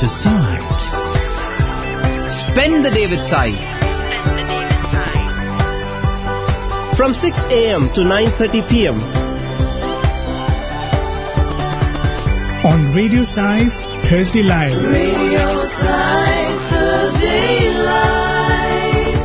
to Sai. Spend the day with Sai. From 6 a.m. to 9.30 p.m. on Radio Size Thursday Live. Radio Side Thursday Live.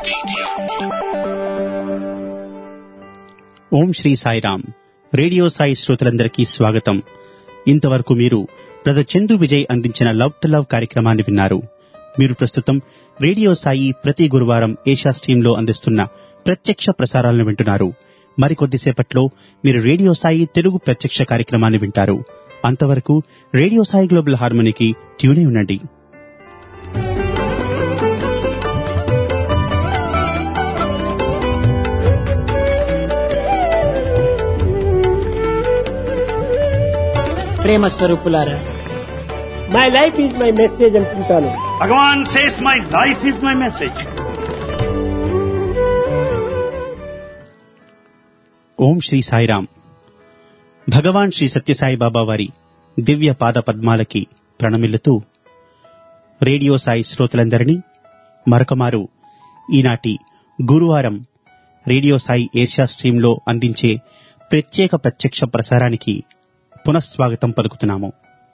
ఓం Sri Sairam radio Sai శ్రోతలందరికీ స్వాగతం ఇంతవరకు మీరు brother Chandu Vijay అందించిన love to love కార్యక్రమాన్ని విన్నారు మీరు ప్రస్తుతం రేడియో సాయి ప్రతి గురువారం ఏషా స్ట్రీమ్ లో అందిస్తున్న ప్రత్యక్ష ప్రసారాలను వింటున్నారు మరికొద్దిసేపట్లో మీరు రేడియో సాయి తెలుగు ప్రత్యక్ష కార్యక్రమాన్ని వింటారు అంతవరకు రేడియో సాయి గ్లోబల్ హార్మోనీకి ట్యూనే ఉండండి ప్రేమ స్వరూపులారా my life is my message అనుకుంటాను Bhagavan says, My life is my message. ఓం శ్రీ సాయిరామ్ భగవాన్ శ్రీ సత్యసాయి బాబా వారి దివ్య పాద పద్మాలకి ప్రణమిల్లుతూ రేడియో సాయి శ్రోతలందరినీ మరొకమారు ఈనాటి గురువారం రేడియో సాయి ఏషియా స్ట్రీంలో అందించే ప్రత్యేక ప్రత్యక్ష ప్రసారానికి పునఃస్వాగతం పలుకుతున్నాము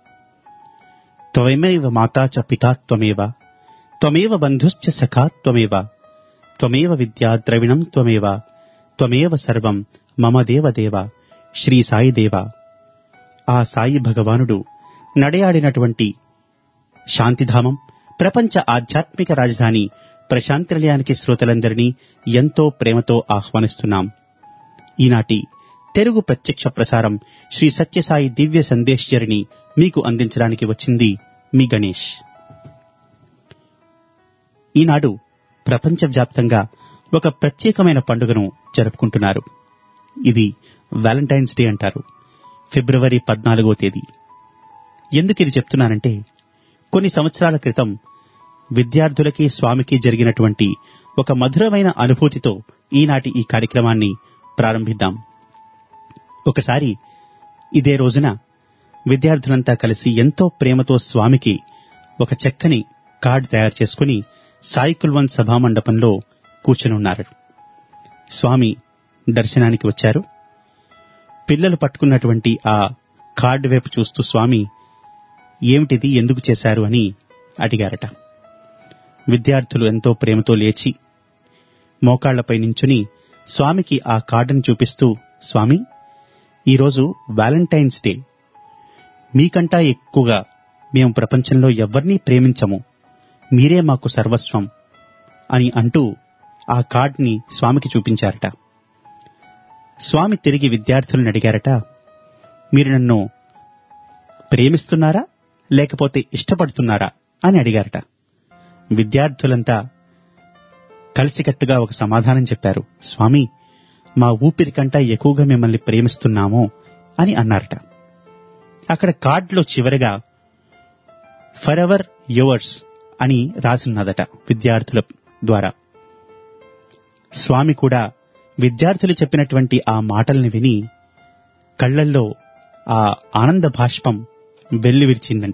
త్వమేవ మాతా చ పితా త్వమేవ త్వమేవ బంధుశ్చ సఖా త్వమేవ త్వమేవ విద్యా ద్రవిణం త్వమేవ త్వమేవ సర్వం మమ దేవదేవ శ్రీ సాయి దేవ ఆ సాయి భగవానుడు నడయాడినటువంటి శాంతిధామం ప్రపంచ ఆధ్యాత్మిక రాజధాని ప్రశాంతినిలయానికి శ్రోతలందరినీ ఎంతో ప్రేమతో ఆహ్వానిస్తున్నాం ఈనాటి తెలుగు ప్రత్యక్ష ప్రసారం శ్రీ సత్యసాయి దివ్య సందేశ్ జరిని మీకు అందించడానికి వచ్చింది మీ గణేష్ ఈనాడు ప్రపంచవ్యాప్తంగా ఒక ప్రత్యేకమైన పండుగను జరుపుకుంటున్నారు ఇది వ్యాలంటైన్స్ డే అంటారు ఫిబ్రవరి పద్నాలుగో తేదీ ఎందుకు ఇది చెప్తున్నానంటే కొన్ని సంవత్సరాల క్రితం విద్యార్థులకి స్వామికి జరిగినటువంటి ఒక మధురమైన అనుభూతితో ఈనాటి ఈ కార్యక్రమాన్ని ప్రారంభిద్దాం ఒకసారి ఇదే రోజున విద్యార్థులంతా కలిసి ఎంతో ప్రేమతో స్వామికి ఒక చక్కని కార్డు తయారు చేసుకుని సాయి కుల్వన్ సభామండపంలో కూర్చునున్నారు స్వామి దర్శనానికి వచ్చారు పిల్లలు పట్టుకున్నటువంటి ఆ కార్డు వైపు చూస్తూ స్వామి ఏమిటిది ఎందుకు చేశారు అని అడిగారట విద్యార్థులు ఎంతో ప్రేమతో లేచి మోకాళ్లపై నించుని స్వామికి ఆ కార్డును చూపిస్తూ స్వామి ఈరోజు వ్యాలంటైన్స్ డే మీకంటా ఎక్కువగా మేము ప్రపంచంలో ఎవ్వరినీ ప్రేమించము మీరే మాకు సర్వస్వం అని అంటూ ఆ కార్డ్ని స్వామికి చూపించారట స్వామి తిరిగి విద్యార్థులను అడిగారట మీరు నన్ను ప్రేమిస్తున్నారా లేకపోతే ఇష్టపడుతున్నారా అని అడిగారట విద్యార్థులంతా కలిసికట్టుగా ఒక సమాధానం చెప్పారు స్వామి మా ఊపిరి కంటా ఎక్కువగా మిమ్మల్ని ప్రేమిస్తున్నాము అని అన్నారట అక్కడ కార్డులో చివరగా ఫర్ ఎవర్ యువర్స్ అని రాసిన్నదట విద్యార్థుల ద్వారా స్వామి కూడా విద్యార్థులు చెప్పినటువంటి ఆ మాటల్ని విని కళ్లల్లో ఆ ఆనంద భాష్పం వెల్లివిరిచిందంట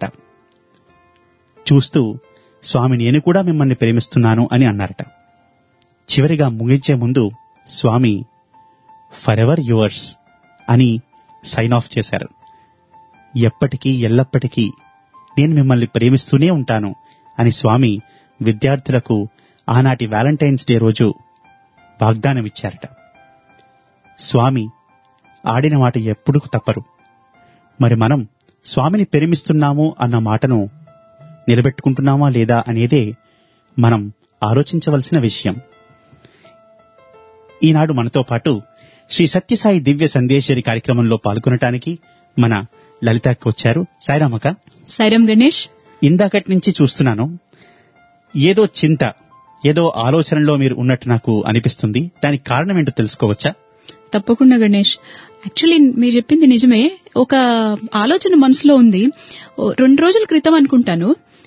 చూస్తూ స్వామి నేను కూడా మిమ్మల్ని ప్రేమిస్తున్నాను అని అన్నారట చివరిగా ముగించే ముందు స్వామి ఫర్ ఎవర్ యువర్స్ అని సైన్ ఆఫ్ చేశారు ఎప్పటికీ ఎల్లప్పటికీ నేను మిమ్మల్ని ప్రేమిస్తూనే ఉంటాను అని స్వామి విద్యార్థులకు ఆనాటి వ్యాలంటైన్స్ డే రోజు వాగ్దానం ఇచ్చారట స్వామి ఆడిన మాట ఎప్పుడు తప్పరు మరి మనం స్వామిని ప్రేమిస్తున్నాము అన్న మాటను నిలబెట్టుకుంటున్నామా లేదా అనేదే మనం ఆలోచించవలసిన విషయం ఈనాడు మనతో పాటు శ్రీ సత్యసాయి దివ్య సందేశరి కార్యక్రమంలో పాల్గొనటానికి మన లలితకి వచ్చారు సాయిరామక సైరం గణేష్ ఇందాకటి నుంచి చూస్తున్నాను ఏదో చింత ఏదో ఆలోచనలో మీరు ఉన్నట్టు నాకు అనిపిస్తుంది దానికి కారణం ఏంటో తెలుసుకోవచ్చా తప్పకుండా గణేష్ యాక్చువల్లీ మీరు చెప్పింది నిజమే ఒక ఆలోచన మనసులో ఉంది ఓ రెండు రోజుల క్రితం అనుకుంటాను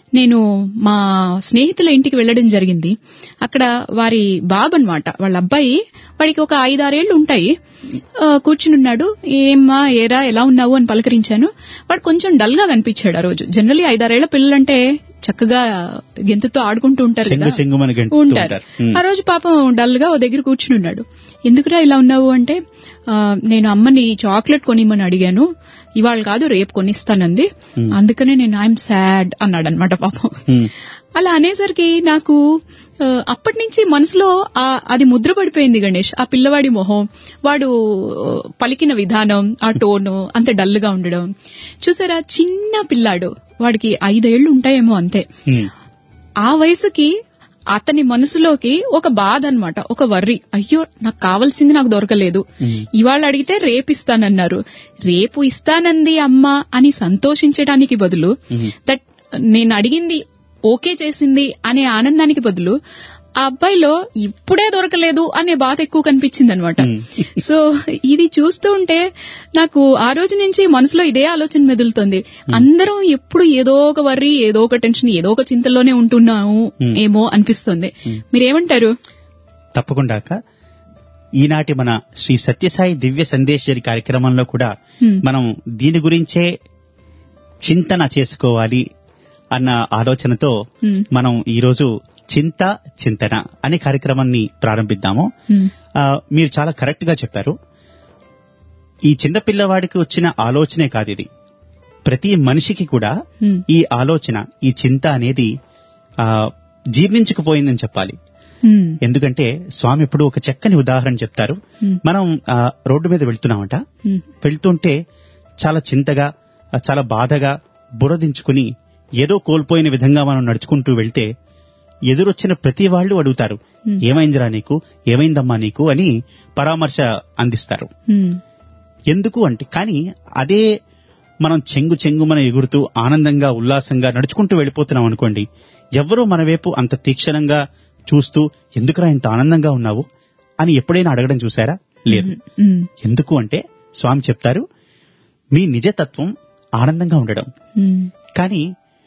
నేను మా స్నేహితుల ఇంటికి వెళ్ళడం జరిగింది అక్కడ వారి బాబు అన్నమాట వాళ్ళ అబ్బాయి వాడికి ఒక ఐదారేళ్లు ఉంటాయి ఆ, కూర్చునున్నాడు ఏమ్మా ఏరా ఎలా ఉన్నావు అని పలకరించాను వాడు కొంచెం డల్ గా కనిపించాడు ఆ రోజు జనరలీ ఐదారేళ్ల పిల్లలంటే చక్కగా గెంతుతో ఆడుకుంటూ ఉంటారు చెంగు కదా చెంగుమని గెంతుతూ ఉంటారు ఉంటారు. ఉమ్. ఆ రోజు పాపం డల్ గా ఓ దగ్గర కూర్చుని ఉన్నాడు ఎందుకురా ఇలా ఉన్నావు అంటే "ఆ, నేను అమ్మని చాక్లెట్ కొనిమ్మని అడిగాను ఇవాళ కాదు రేపు కొనిస్తానంది అందుకనే నేను ఐఎమ్ సాడ్ అన్నాడు అనమాట పాపం ఉమ్. అలా అనేసరికి నాకు ఆ, అప్పటి నుంచి మనసులో ఆ- అది ముద్ర పడిపోయింది గణేష్ ఆ పిల్లవాడి మొహం వాడు ఆ, పలికిన విధానం ఆ టోను అంత డల్ గా ఉండడం చూసారా చిన్న పిల్లాడు వాడికి ఐదేళ్లు ఉంటాయేమో అంతే ఉమ్. ఆ వయసుకి అతని మనసులోకి ఒక బాధ అన్నమాట ఒక వర్రి అయ్యో నాకు కావాల్సింది నాకు దొరకలేదు ఇవాళ అడిగితే రేపు ఇస్తానన్నారు రేపు ఇస్తానంది అమ్మ అని సంతోషించడానికి బదులు దట్ నేను అడిగింది ఓకే చేసింది అనే ఆనందానికి బదులు ఆ అబ్బాయిలో ఇప్పుడే దొరకలేదు అనే బాధ ఎక్కువ కనిపించింది అనమాట సో ఇది చూస్తూ ఉంటే నాకు ఆ రోజు నుంచి మనసులో ఇదే ఆలోచన మెదులుతుంది అందరం ఎప్పుడు ఏదో ఒక వర్రీ ఏదో ఒక టెన్షన్ ఏదో ఒక చింతల్లోనే ఉంటున్నాము ఏమో అనిపిస్తుంది మీరేమంటారు తప్పకుండా అక్క. ఈనాటి మన శ్రీ సత్యసాయి దివ్య సందేశ్వరి కార్యక్రమంలో కూడా Hmm. మనం దీని గురించే చింతన చేసుకోవాలి అన్న ఆలోచనతో Hmm. మనం ఈరోజు చింత చింతన అనే కార్యక్రమాన్ని ప్రారంభిద్దాము Hmm. ఆ, మీరు చాలా కరెక్ట్ గా చెప్పారు ఈ చిన్న పిల్లవాడికి వచ్చిన ఆలోచనే కాదు ఇది ప్రతి మనిషికి కూడా Hmm. ఈ ఆలోచన ఈ చింత అనేది ఆ, జీర్ణించుకుపోయిందని చెప్పాలి Hmm. ఎందుకంటే స్వామి ఇప్పుడు ఒక చక్కని ఉదాహరణ చెప్తారు Hmm. మనం ఆ, రోడ్డు మీద వెళ్తున్నామంట Hmm. వెళ్తుంటే చాలా చింతగా ఆ, చాలా బాధగా బురదించుకుని ఏదో కోల్పోయిన విధంగా మనం నడుచుకుంటూ వెళ్తే ఎదురొచ్చిన ప్రతి వాళ్ళు అడుగుతారు ఏమైందిరా నీకు ఏమైందమ్మా నీకు అని పరామర్శ అందిస్తారు Hmm. ఎందుకు అంటే కానీ అదే మనం చెంగు చెంగు మనం ఎగురుతూ ఆనందంగా ఉల్లాసంగా నడుచుకుంటూ వెళ్ళిపోతున్నాం అనుకోండి ఎవ్వరూ మన వైపు అంత తీక్షణంగా చూస్తూ ఎందుకురా ఇంత ఆనందంగా ఉన్నావు అని ఎప్పుడైనా అడగడం చూసారా లేదు Hmm. ఎందుకు అంటే స్వామి చెప్తారు మీ నిజతత్వం ఆనందంగా ఉండడం Hmm. కానీ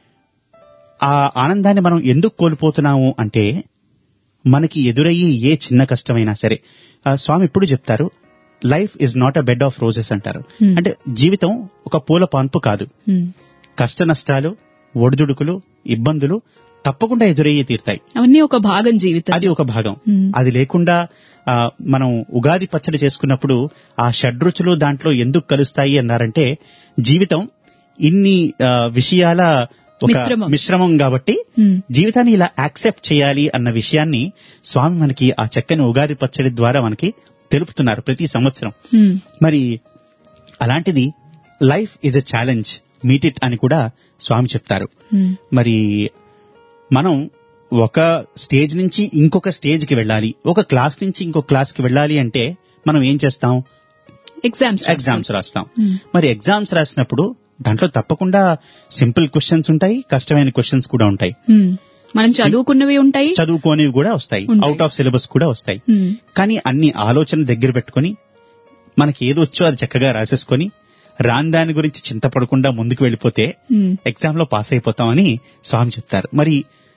ఆ ఆనందాన్ని మనం ఎందుకు కోల్పోతున్నాము అంటే మనకి ఎదురయ్యే ఏ చిన్న కష్టమైనా సరే ఆ స్వామి ఇప్పుడు చెప్తారు life is not a bed of roses అంటారు Hmm. అంటే జీవితం ఒక పూల పాన్పు కాదు Hmm. కష్ట నష్టాలు ఒడిదుడుకులు ఇబ్బందులు తప్పకుండా ఎదురయ్యే తీరుతాయి అవన్నీ ఒక భాగం జీవితం అది ఒక భాగం Hmm. అది లేకుండా ఆ, మనం ఉగాది పచ్చడి చేసుకున్నప్పుడు ఆ షడ్రుచులు దాంట్లో ఎందుకు కలుస్తాయి అన్నారంటే జీవితం ఇన్ని ఆ, విషయాల ఒక మిశ్రమం. మిశ్రమం కాబట్టి Hmm. జీవితాన్ని ఇలా యాక్సెప్ట్ చేయాలి అన్న విషయాన్ని స్వామి మనకి ఆ చక్కని ఉగాది పచ్చడి ద్వారా మనకి తెలుపుతున్నారు ప్రతి సంవత్సరం Hmm. మరి అలాంటిది life is a challenge meet it అని కూడా స్వామి చెప్తారు Hmm. మరి మనం ఒక స్టేజ్ నుంచి ఇంకొక స్టేజ్ కి వెళ్ళాలి ఒక క్లాస్ నుంచి ఇంకొక క్లాస్ కి వెళ్ళాలి అంటే మనం ఏం చేస్తాం ఎగ్జామ్స్ ఎగ్జామ్స్ రాస్తాం Hmm. మరి ఎగ్జామ్స్ రాసినప్పుడు దాంట్లో తప్పకుండా సింపుల్ క్వశ్చన్స్ ఉంటాయి కష్టమైన క్వశ్చన్స్ కూడా ఉంటాయి Hmm. మనం చదువుకున్నవి ఉంటాయి చదువుకోనివి కూడా వస్తాయి ఉంటాయి. అవుట్ ఆఫ్ సిలబస్ కూడా వస్తాయి Hmm. కానీ అన్ని ఆలోచన దగ్గర పెట్టుకొని మనకి ఏది వచ్చో అది చక్కగా రాసేసుకొని రాని దాని గురించి చింతపడకుండా ముందుకు వెళ్ళిపోతే Hmm. ఎగ్జామ్ లో పాస్ అయిపోతామని స్వామి చెప్తారు మరి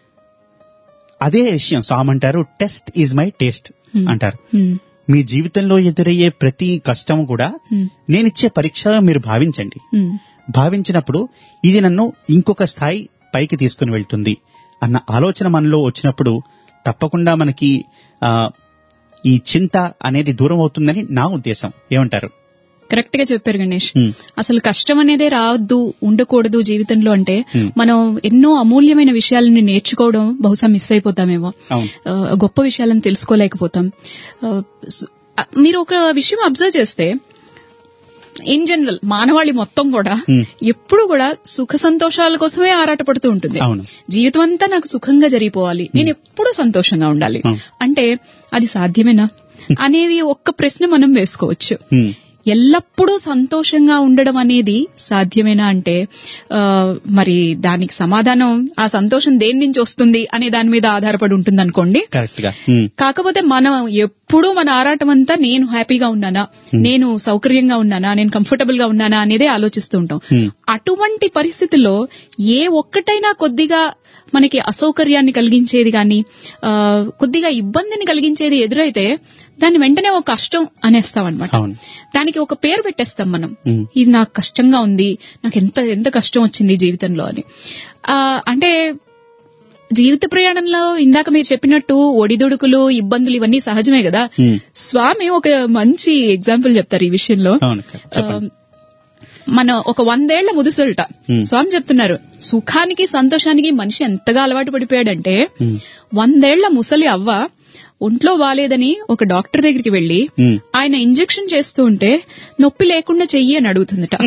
అదే విషయం స్వామి అంటారు test is my taste Hmm. అంటారు Hmm. మీ జీవితంలో ఎదురయ్యే ప్రతి కష్టం కూడా Hmm. నేనిచ్చే పరీక్షగా మీరు భావించండి Hmm. భావించినప్పుడు ఇది నన్ను ఇంకొక స్థాయి పైకి తీసుకుని వెళ్తుంది అన్న ఆలోచన మనలో వచ్చినప్పుడు తప్పకుండా మనకి ఆ, ఈ చింత అనేది దూరం అవుతుందని నా ఉద్దేశం ఏమంటారు కరెక్ట్ గా చెప్పారు గణేష్ Hmm. అసలు కష్టం అనేదే రావద్దు ఉండకూడదు జీవితంలో అంటే Hmm. మనం ఎన్నో అమూల్యమైన విషయాలని నేర్చుకోవడం బహుశా మిస్ అయిపోతామేమో అవును ఆ, గొప్ప విషయాలను తెలుసుకోలేకపోతాం ఆ, స్- ఆ, మీరు ఒక విషయం అబ్జర్వ్ చేస్తే ఇన్ జనరల్ మానవాళి మొత్తం కూడా Hmm. ఎప్పుడు కూడా సుఖ సంతోషాల కోసమే ఆరాటపడుతూ ఉంటుంది అవును. జీవితం అంతా నాకు సుఖంగా జరిగిపోవాలి నేను ఎప్పుడూ సంతోషంగా ఉండాలి Hmm. అంటే అది సాధ్యమేనా అనేది ఒక్క ప్రశ్న మనం వేసుకోవచ్చు Hmm. ఎల్లప్పుడూ సంతోషంగా ఉండడం అనేది సాధ్యమేనా అంటే ఆ, మరి దానికి సమాధానం ఆ సంతోషం దేని నుంచి వస్తుంది అనే దాని మీద ఆధారపడి ఉంటుంది అనుకోండి కరెక్ట్ గా ఉమ్, కాకపోతే మనం ఎప్పుడూ మన ఆరాటం అంతా నేను హ్యాపీగా ఉన్నానా నేను సౌకర్యంగా ఉన్నానా నేను కంఫర్టబుల్ గా ఉన్నానా అనేదే ఆలోచిస్తూ ఉంటాం Hmm. అటువంటి పరిస్థితుల్లో ఏ ఒక్కటైనా కొద్దిగా మనకి అసౌకర్యాన్ని కలిగించేది కానీ కొద్దిగా ఇబ్బందిని కలిగించేది ఎదురైతే దాన్ని వెంటనే ఒక కష్టం అనేస్తాం అనమాట అవును దానికి ఒక పేరు పెట్టేస్తాం మనం Hmm. ఇది నాకు కష్టంగా ఉంది నాకు ఎంత ఎంత కష్టం వచ్చింది జీవితంలో అని ఆ, అంటే జీవిత ప్రయాణంలో ఇందాక మీరు చెప్పినట్టు ఒడిదుడుకులు ఇబ్బందులు ఇవన్నీ సహజమే కదా Hmm. స్వామి ఒక మంచి ఎగ్జాంపుల్ చెప్తారు ఈ విషయంలో అవును చెప్పండి ఆ, మన ఒక వందేళ్ల ముదుసలుట Hmm. స్వామి చెప్తున్నారు సుఖానికి సంతోషానికి మనిషి ఎంతగా అలవాటు పడిపోయాడంటే Hmm. వందేళ్ల ముసలి అవ్వ ఒంట్లో బాలేదని ఒక డాక్టర్ దగ్గరికి వెళ్లి Hmm. ఆయన ఇంజెక్షన్ చేస్తూ ఉంటే నొప్పి లేకుండా చెయ్యి అని అడుగుతుందట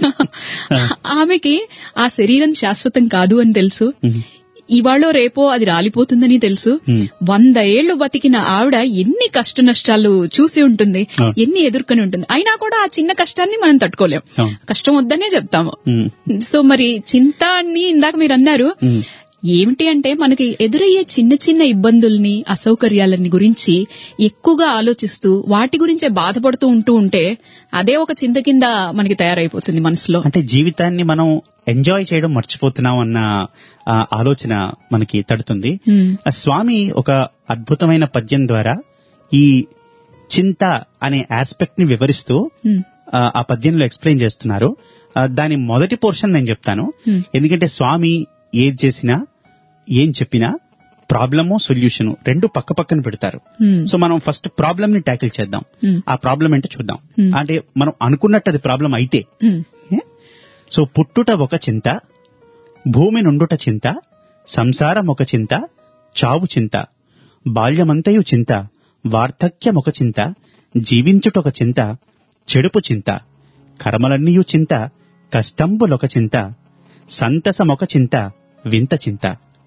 ఆమెకి ఆ శరీరం శాశ్వతం కాదు అని తెలుసు Hmm. ఇవాళో రేపో అది రాలిపోతుందని తెలుసు Hmm. వంద ఏళ్లు బతికిన ఆవిడ ఎన్ని కష్ట నష్టాలు చూసి ఉంటుంది అవును. ఎన్ని ఎదుర్కొని ఉంటుంది అయినా కూడా ఆ చిన్న కష్టాన్ని మనం తట్టుకోలేం అవును. కష్టం వద్దనే చెప్తాము ఉమ్, సో మరి చింత అని ఇందాక మీరు అన్నారు ఉమ్, ఏమిటి అంటే మనకి ఎదురయ్యే చిన్న చిన్న ఇబ్బందుల్ని అసౌకర్యాలని గురించి ఎక్కువగా ఆలోచిస్తూ వాటి గురించే బాధపడుతూ ఉంటూ ఉంటే అదే ఒక చింత కింద మనకి తయారైపోతుంది మనసులో అంటే జీవితాన్ని మనం ఎంజాయ్ చేయడం మర్చిపోతున్నాం అన్న ఆ, ఆలోచన మనకి తడుతుంది Hmm. ఆ స్వామి ఒక అద్భుతమైన పద్యం ద్వారా ఈ చింత అనే ఆస్పెక్ట్ ని వివరిస్తూ Hmm. ఆ, ఆ పద్యంలో ఎక్స్ప్లెయిన్ చేస్తున్నారు ఆ, దాని మొదటి పోర్షన్ నేను చెప్తాను Hmm. ఎందుకంటే స్వామి ఏది చేసినా ఏం చెప్పినా ప్రాబ్లము సొల్యూషన్ రెండు పక్క పక్కన పెడతారు Hmm. సో మనం ఫస్ట్ ప్రాబ్లమ్ ని ట్యాకిల్ చేద్దాం Hmm. ఆ ప్రాబ్లం ఏంటో చూద్దాం Hmm. అంటే మనం అనుకున్నట్టు అది ప్రాబ్లం అయితే Hmm. ఏ? సో పుట్టుట ఒక చింత భూమి నుండుట చింత సంసారం ఒక చింత చావు చింత బాల్యమంతయు చింత వార్ధక్యం ఒక చింత జీవించుటొక చింత చెడుపు చింత కర్మలన్నీయు చింత కష్టంబులొక చింత సంతసమొక చింత వింత చింత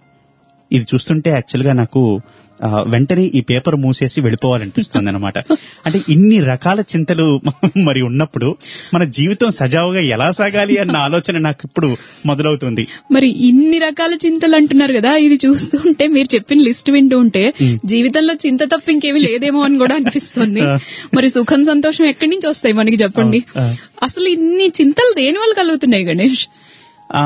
ఇది చూస్తుంటే యాక్చువల్ గా నాకు ఆ, వెంటనే ఈ పేపర్ మూసేసి వెళ్ళిపోవాలనిపిస్తుంది అనమాట అంటే ఇన్ని రకాల చింతలు మరి ఉన్నప్పుడు మన జీవితం సజావుగా ఎలా సాగాలి అన్న ఆలోచన నాకు ఇప్పుడు మొదలవుతుంది మరి ఇన్ని రకాల చింతలు అంటున్నారు కదా ఇది చూస్తుంటే మీరు చెప్పిన లిస్ట్ వింటూ ఉంటే జీవితంలో చింత తప్ప ఇంకేమీ లేదేమో అని కూడా అనిపిస్తుంది మరి సుఖం సంతోషం ఎక్కడి నుంచి వస్తాయి మనకి చెప్పండి ఆ. అసలు ఇన్ని చింతలు దేని వల్ల కలుగుతున్నాయి గణేష్ ఆ,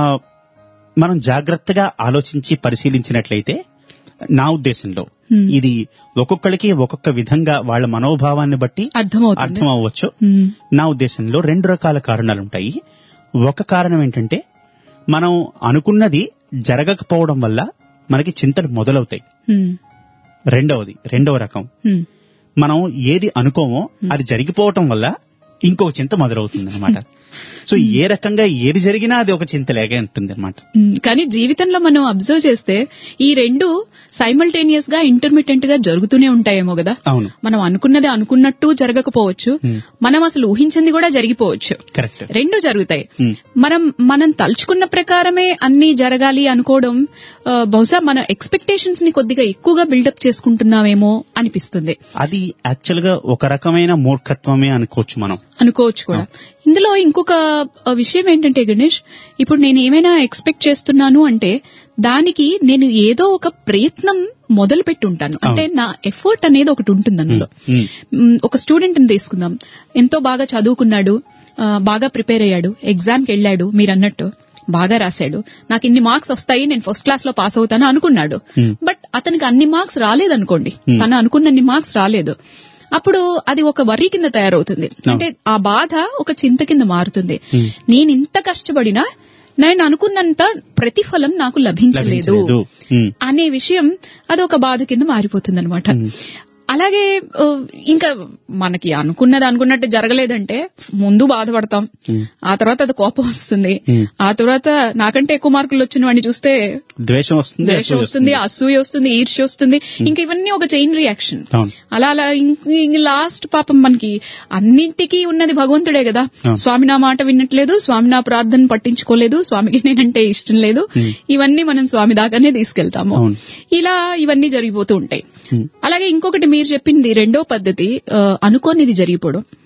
మనం జాగ్రత్తగా ఆలోచించి పరిశీలించినట్లయితే నా ఉద్దేశంలో Hmm. ఇది ఒక్కొక్కరికి ఒక్కొక్క విధంగా వాళ్ళ మనోభావాన్ని బట్టి అర్థమవుతుంది అర్థం అవ్వచ్చు Hmm. నా ఉద్దేశంలో రెండు రకాల కారణాలు ఉంటాయి ఒక కారణం ఏంటంటే మనం అనుకున్నది జరగకపోవడం వల్ల మనకి చింతలు మొదలవుతాయి Hmm. రెండవది రెండవ రకం Hmm. మనం ఏది అనుకోమో అది జరిగిపోవటం వల్ల ఇంకొక చింత మొదలవుతుంది అనమాట సో ఏ రకంగా ఏది జరిగినా అది ఒక చింతలేగా ఉంటుంది అనమాట ఉమ్, కానీ జీవితంలో మనం అబ్జర్వ్ చేస్తే ఈ రెండు సైమల్టేనియస్ గా ఇంటర్మీడియట్ గా జరుగుతూనే ఉంటాయేమో కదా అవును మనం అనుకున్నది అనుకున్నట్టు జరగకపోవచ్చు Hmm. మనం అసలు ఊహించింది కూడా జరిగిపోవచ్చు కరెక్ట్ రెండు జరుగుతాయి Hmm. మనం మనం తలుచుకున్న ప్రకారమే అన్ని జరగాలి అనుకోవడం ఆ, బహుశా మన ఎక్స్పెక్టేషన్స్ ని కొద్దిగా ఎక్కువగా బిల్డప్ చేసుకుంటున్నామేమో అనిపిస్తుంది అది యాక్చువల్ గా ఒక రకమైన మూర్ఖత్వమే అనుకోవచ్చు మనం అనుకోవచ్చు కూడా ఇందులో ఇంకొక ఆ, విషయం ఏంటంటే గణేష్ ఇప్పుడు నేను ఏమైనా ఎక్స్పెక్ట్ చేస్తున్నాను అంటే దానికి నేను ఏదో ఒక ప్రయత్నం మొదలు పెట్టి ఉంటాను అంటే నా ఎఫర్ట్ అనేది ఒకటి ఉంటుంది అందులో Hmm. మ్, ఒక స్టూడెంట్ ని తీసుకుందాం ఎంతో బాగా చదువుకున్నాడు ఆ, బాగా ప్రిపేర్ అయ్యాడు ఎగ్జామ్ కి వెళ్ళాడు మీరు అన్నట్టు బాగా రాశాడు నాకు ఇన్ని మార్క్స్ వస్తాయి నేను ఫస్ట్ క్లాస్ లో పాస్ అవుతాను అనుకున్నాడు Hmm. బట్ అతనికి అన్ని మార్క్స్ రాలేదనుకోండి Hmm. తను అనుకున్నన్ని మార్క్స్ రాలేదు అప్పుడు అది ఒక వరి కింద తయారవుతుంది అంటే ఆ బాధ ఒక చింత కింద మారుతుంది Hmm. నేను ఇంత కష్టపడినా నేను అనుకున్నంత ప్రతిఫలం నాకు లభించలేదు లభించలేదు ఉమ్, అనే విషయం అది ఒక బాధ కింద మారిపోతుంది అనమాట అలాగే ఆ, ఇంకా మనకి అనుకున్నది అనుకున్నట్టు జరగలేదంటే ముందు బాధపడతాం Hmm. ఆ తర్వాత అది కోపం వస్తుంది Hmm. ఆ తర్వాత నాకంటే ఎక్కువ మార్కులు వచ్చిన వాడిని చూస్తే ద్వేషం వస్తుంది ద్వేషం అసూయ వస్తుంది అసూయ వస్తుంది ఈర్ష్య వస్తుంది ఇంకా ఇవన్నీ ఒక చైన్ రియాక్షన్ అవును అలా అలా లాస్ట్ పాపం మనకి అన్నింటికీ ఉన్నది భగవంతుడే కదా అవును. స్వామి నా మాట వినట్లేదు స్వామి నా ప్రార్థన పట్టించుకోలేదు స్వామికి నేనంటే ఇష్టం లేదు Hmm. ఇవన్నీ మనం స్వామి దాకానే తీసుకెళ్తాము అవును. ఇలా ఇవన్నీ జరిగిపోతూ ఉంటాయి Hmm. అలాగే ఇంకొకటి మీరు చెప్పింది రెండో పద్ధతి ఆ, అనుకోనిది జరిగిపోవడం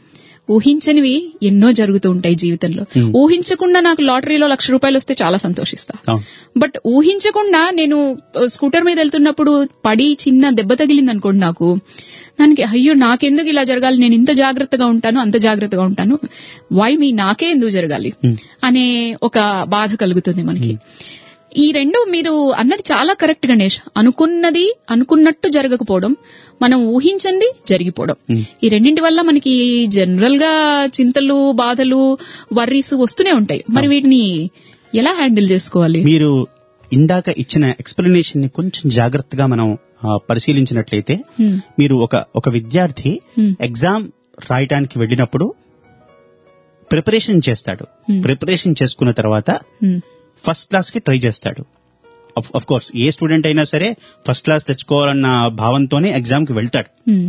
ఊహించనివి ఎన్నో జరుగుతూ ఉంటాయి జీవితంలో ఊహించకుండా నాకు లాటరీలో లక్ష రూపాయలు వస్తే చాలా సంతోషిస్తా అవును బట్ ఊహించకుండా నేను ఆ, స్కూటర్ మీద వెళ్తున్నప్పుడు పడి చిన్న దెబ్బ తగిలింది అనుకోండి నాకు దానికి అయ్యో నాకెందుకు ఇలా జరగాలి నేను ఇంత జాగ్రత్తగా ఉంటాను అంత జాగ్రత్తగా ఉంటాను వై మీ నాకే ఎందుకు జరగాలి అనే ఒక బాధ కలుగుతుంది మనకి ఈ రెండు మీరు అన్నది చాలా కరెక్ట్ గణేష్ అనుకున్నది అనుకున్నట్టు జరగకపోవడం మనం ఊహించింది జరిగిపోవడం ఈ రెండింటి వల్ల మనకి జనరల్ గా చింతలు బాధలు వర్రీస్ వస్తూనే ఉంటాయి మరి వీటిని ఎలా హ్యాండిల్ చేసుకోవాలి మీరు ఇందాక ఇచ్చిన ఎక్స్ప్లెనేషన్ ని కొంచెం జాగ్రత్తగా మనం ఆ, పరిశీలించినట్లయితే Hmm. మీరు ఒక ఒక విద్యార్థి Hmm. ఎగ్జామ్ రాయటానికి వెళ్ళినప్పుడు ప్రిపరేషన్ చేస్తాడు Hmm. ప్రిపరేషన్ చేసుకున్న తర్వాత Hmm. ఫస్ట్ క్లాస్ కి ట్రై చేస్తాడు అఫ్ కోర్స్ ఏ స్టూడెంట్ అయినా సరే ఫస్ట్ క్లాస్ తెచ్చుకోవాలన్న భావంతోనే ఎగ్జామ్ కి వెళ్తాడు Hmm.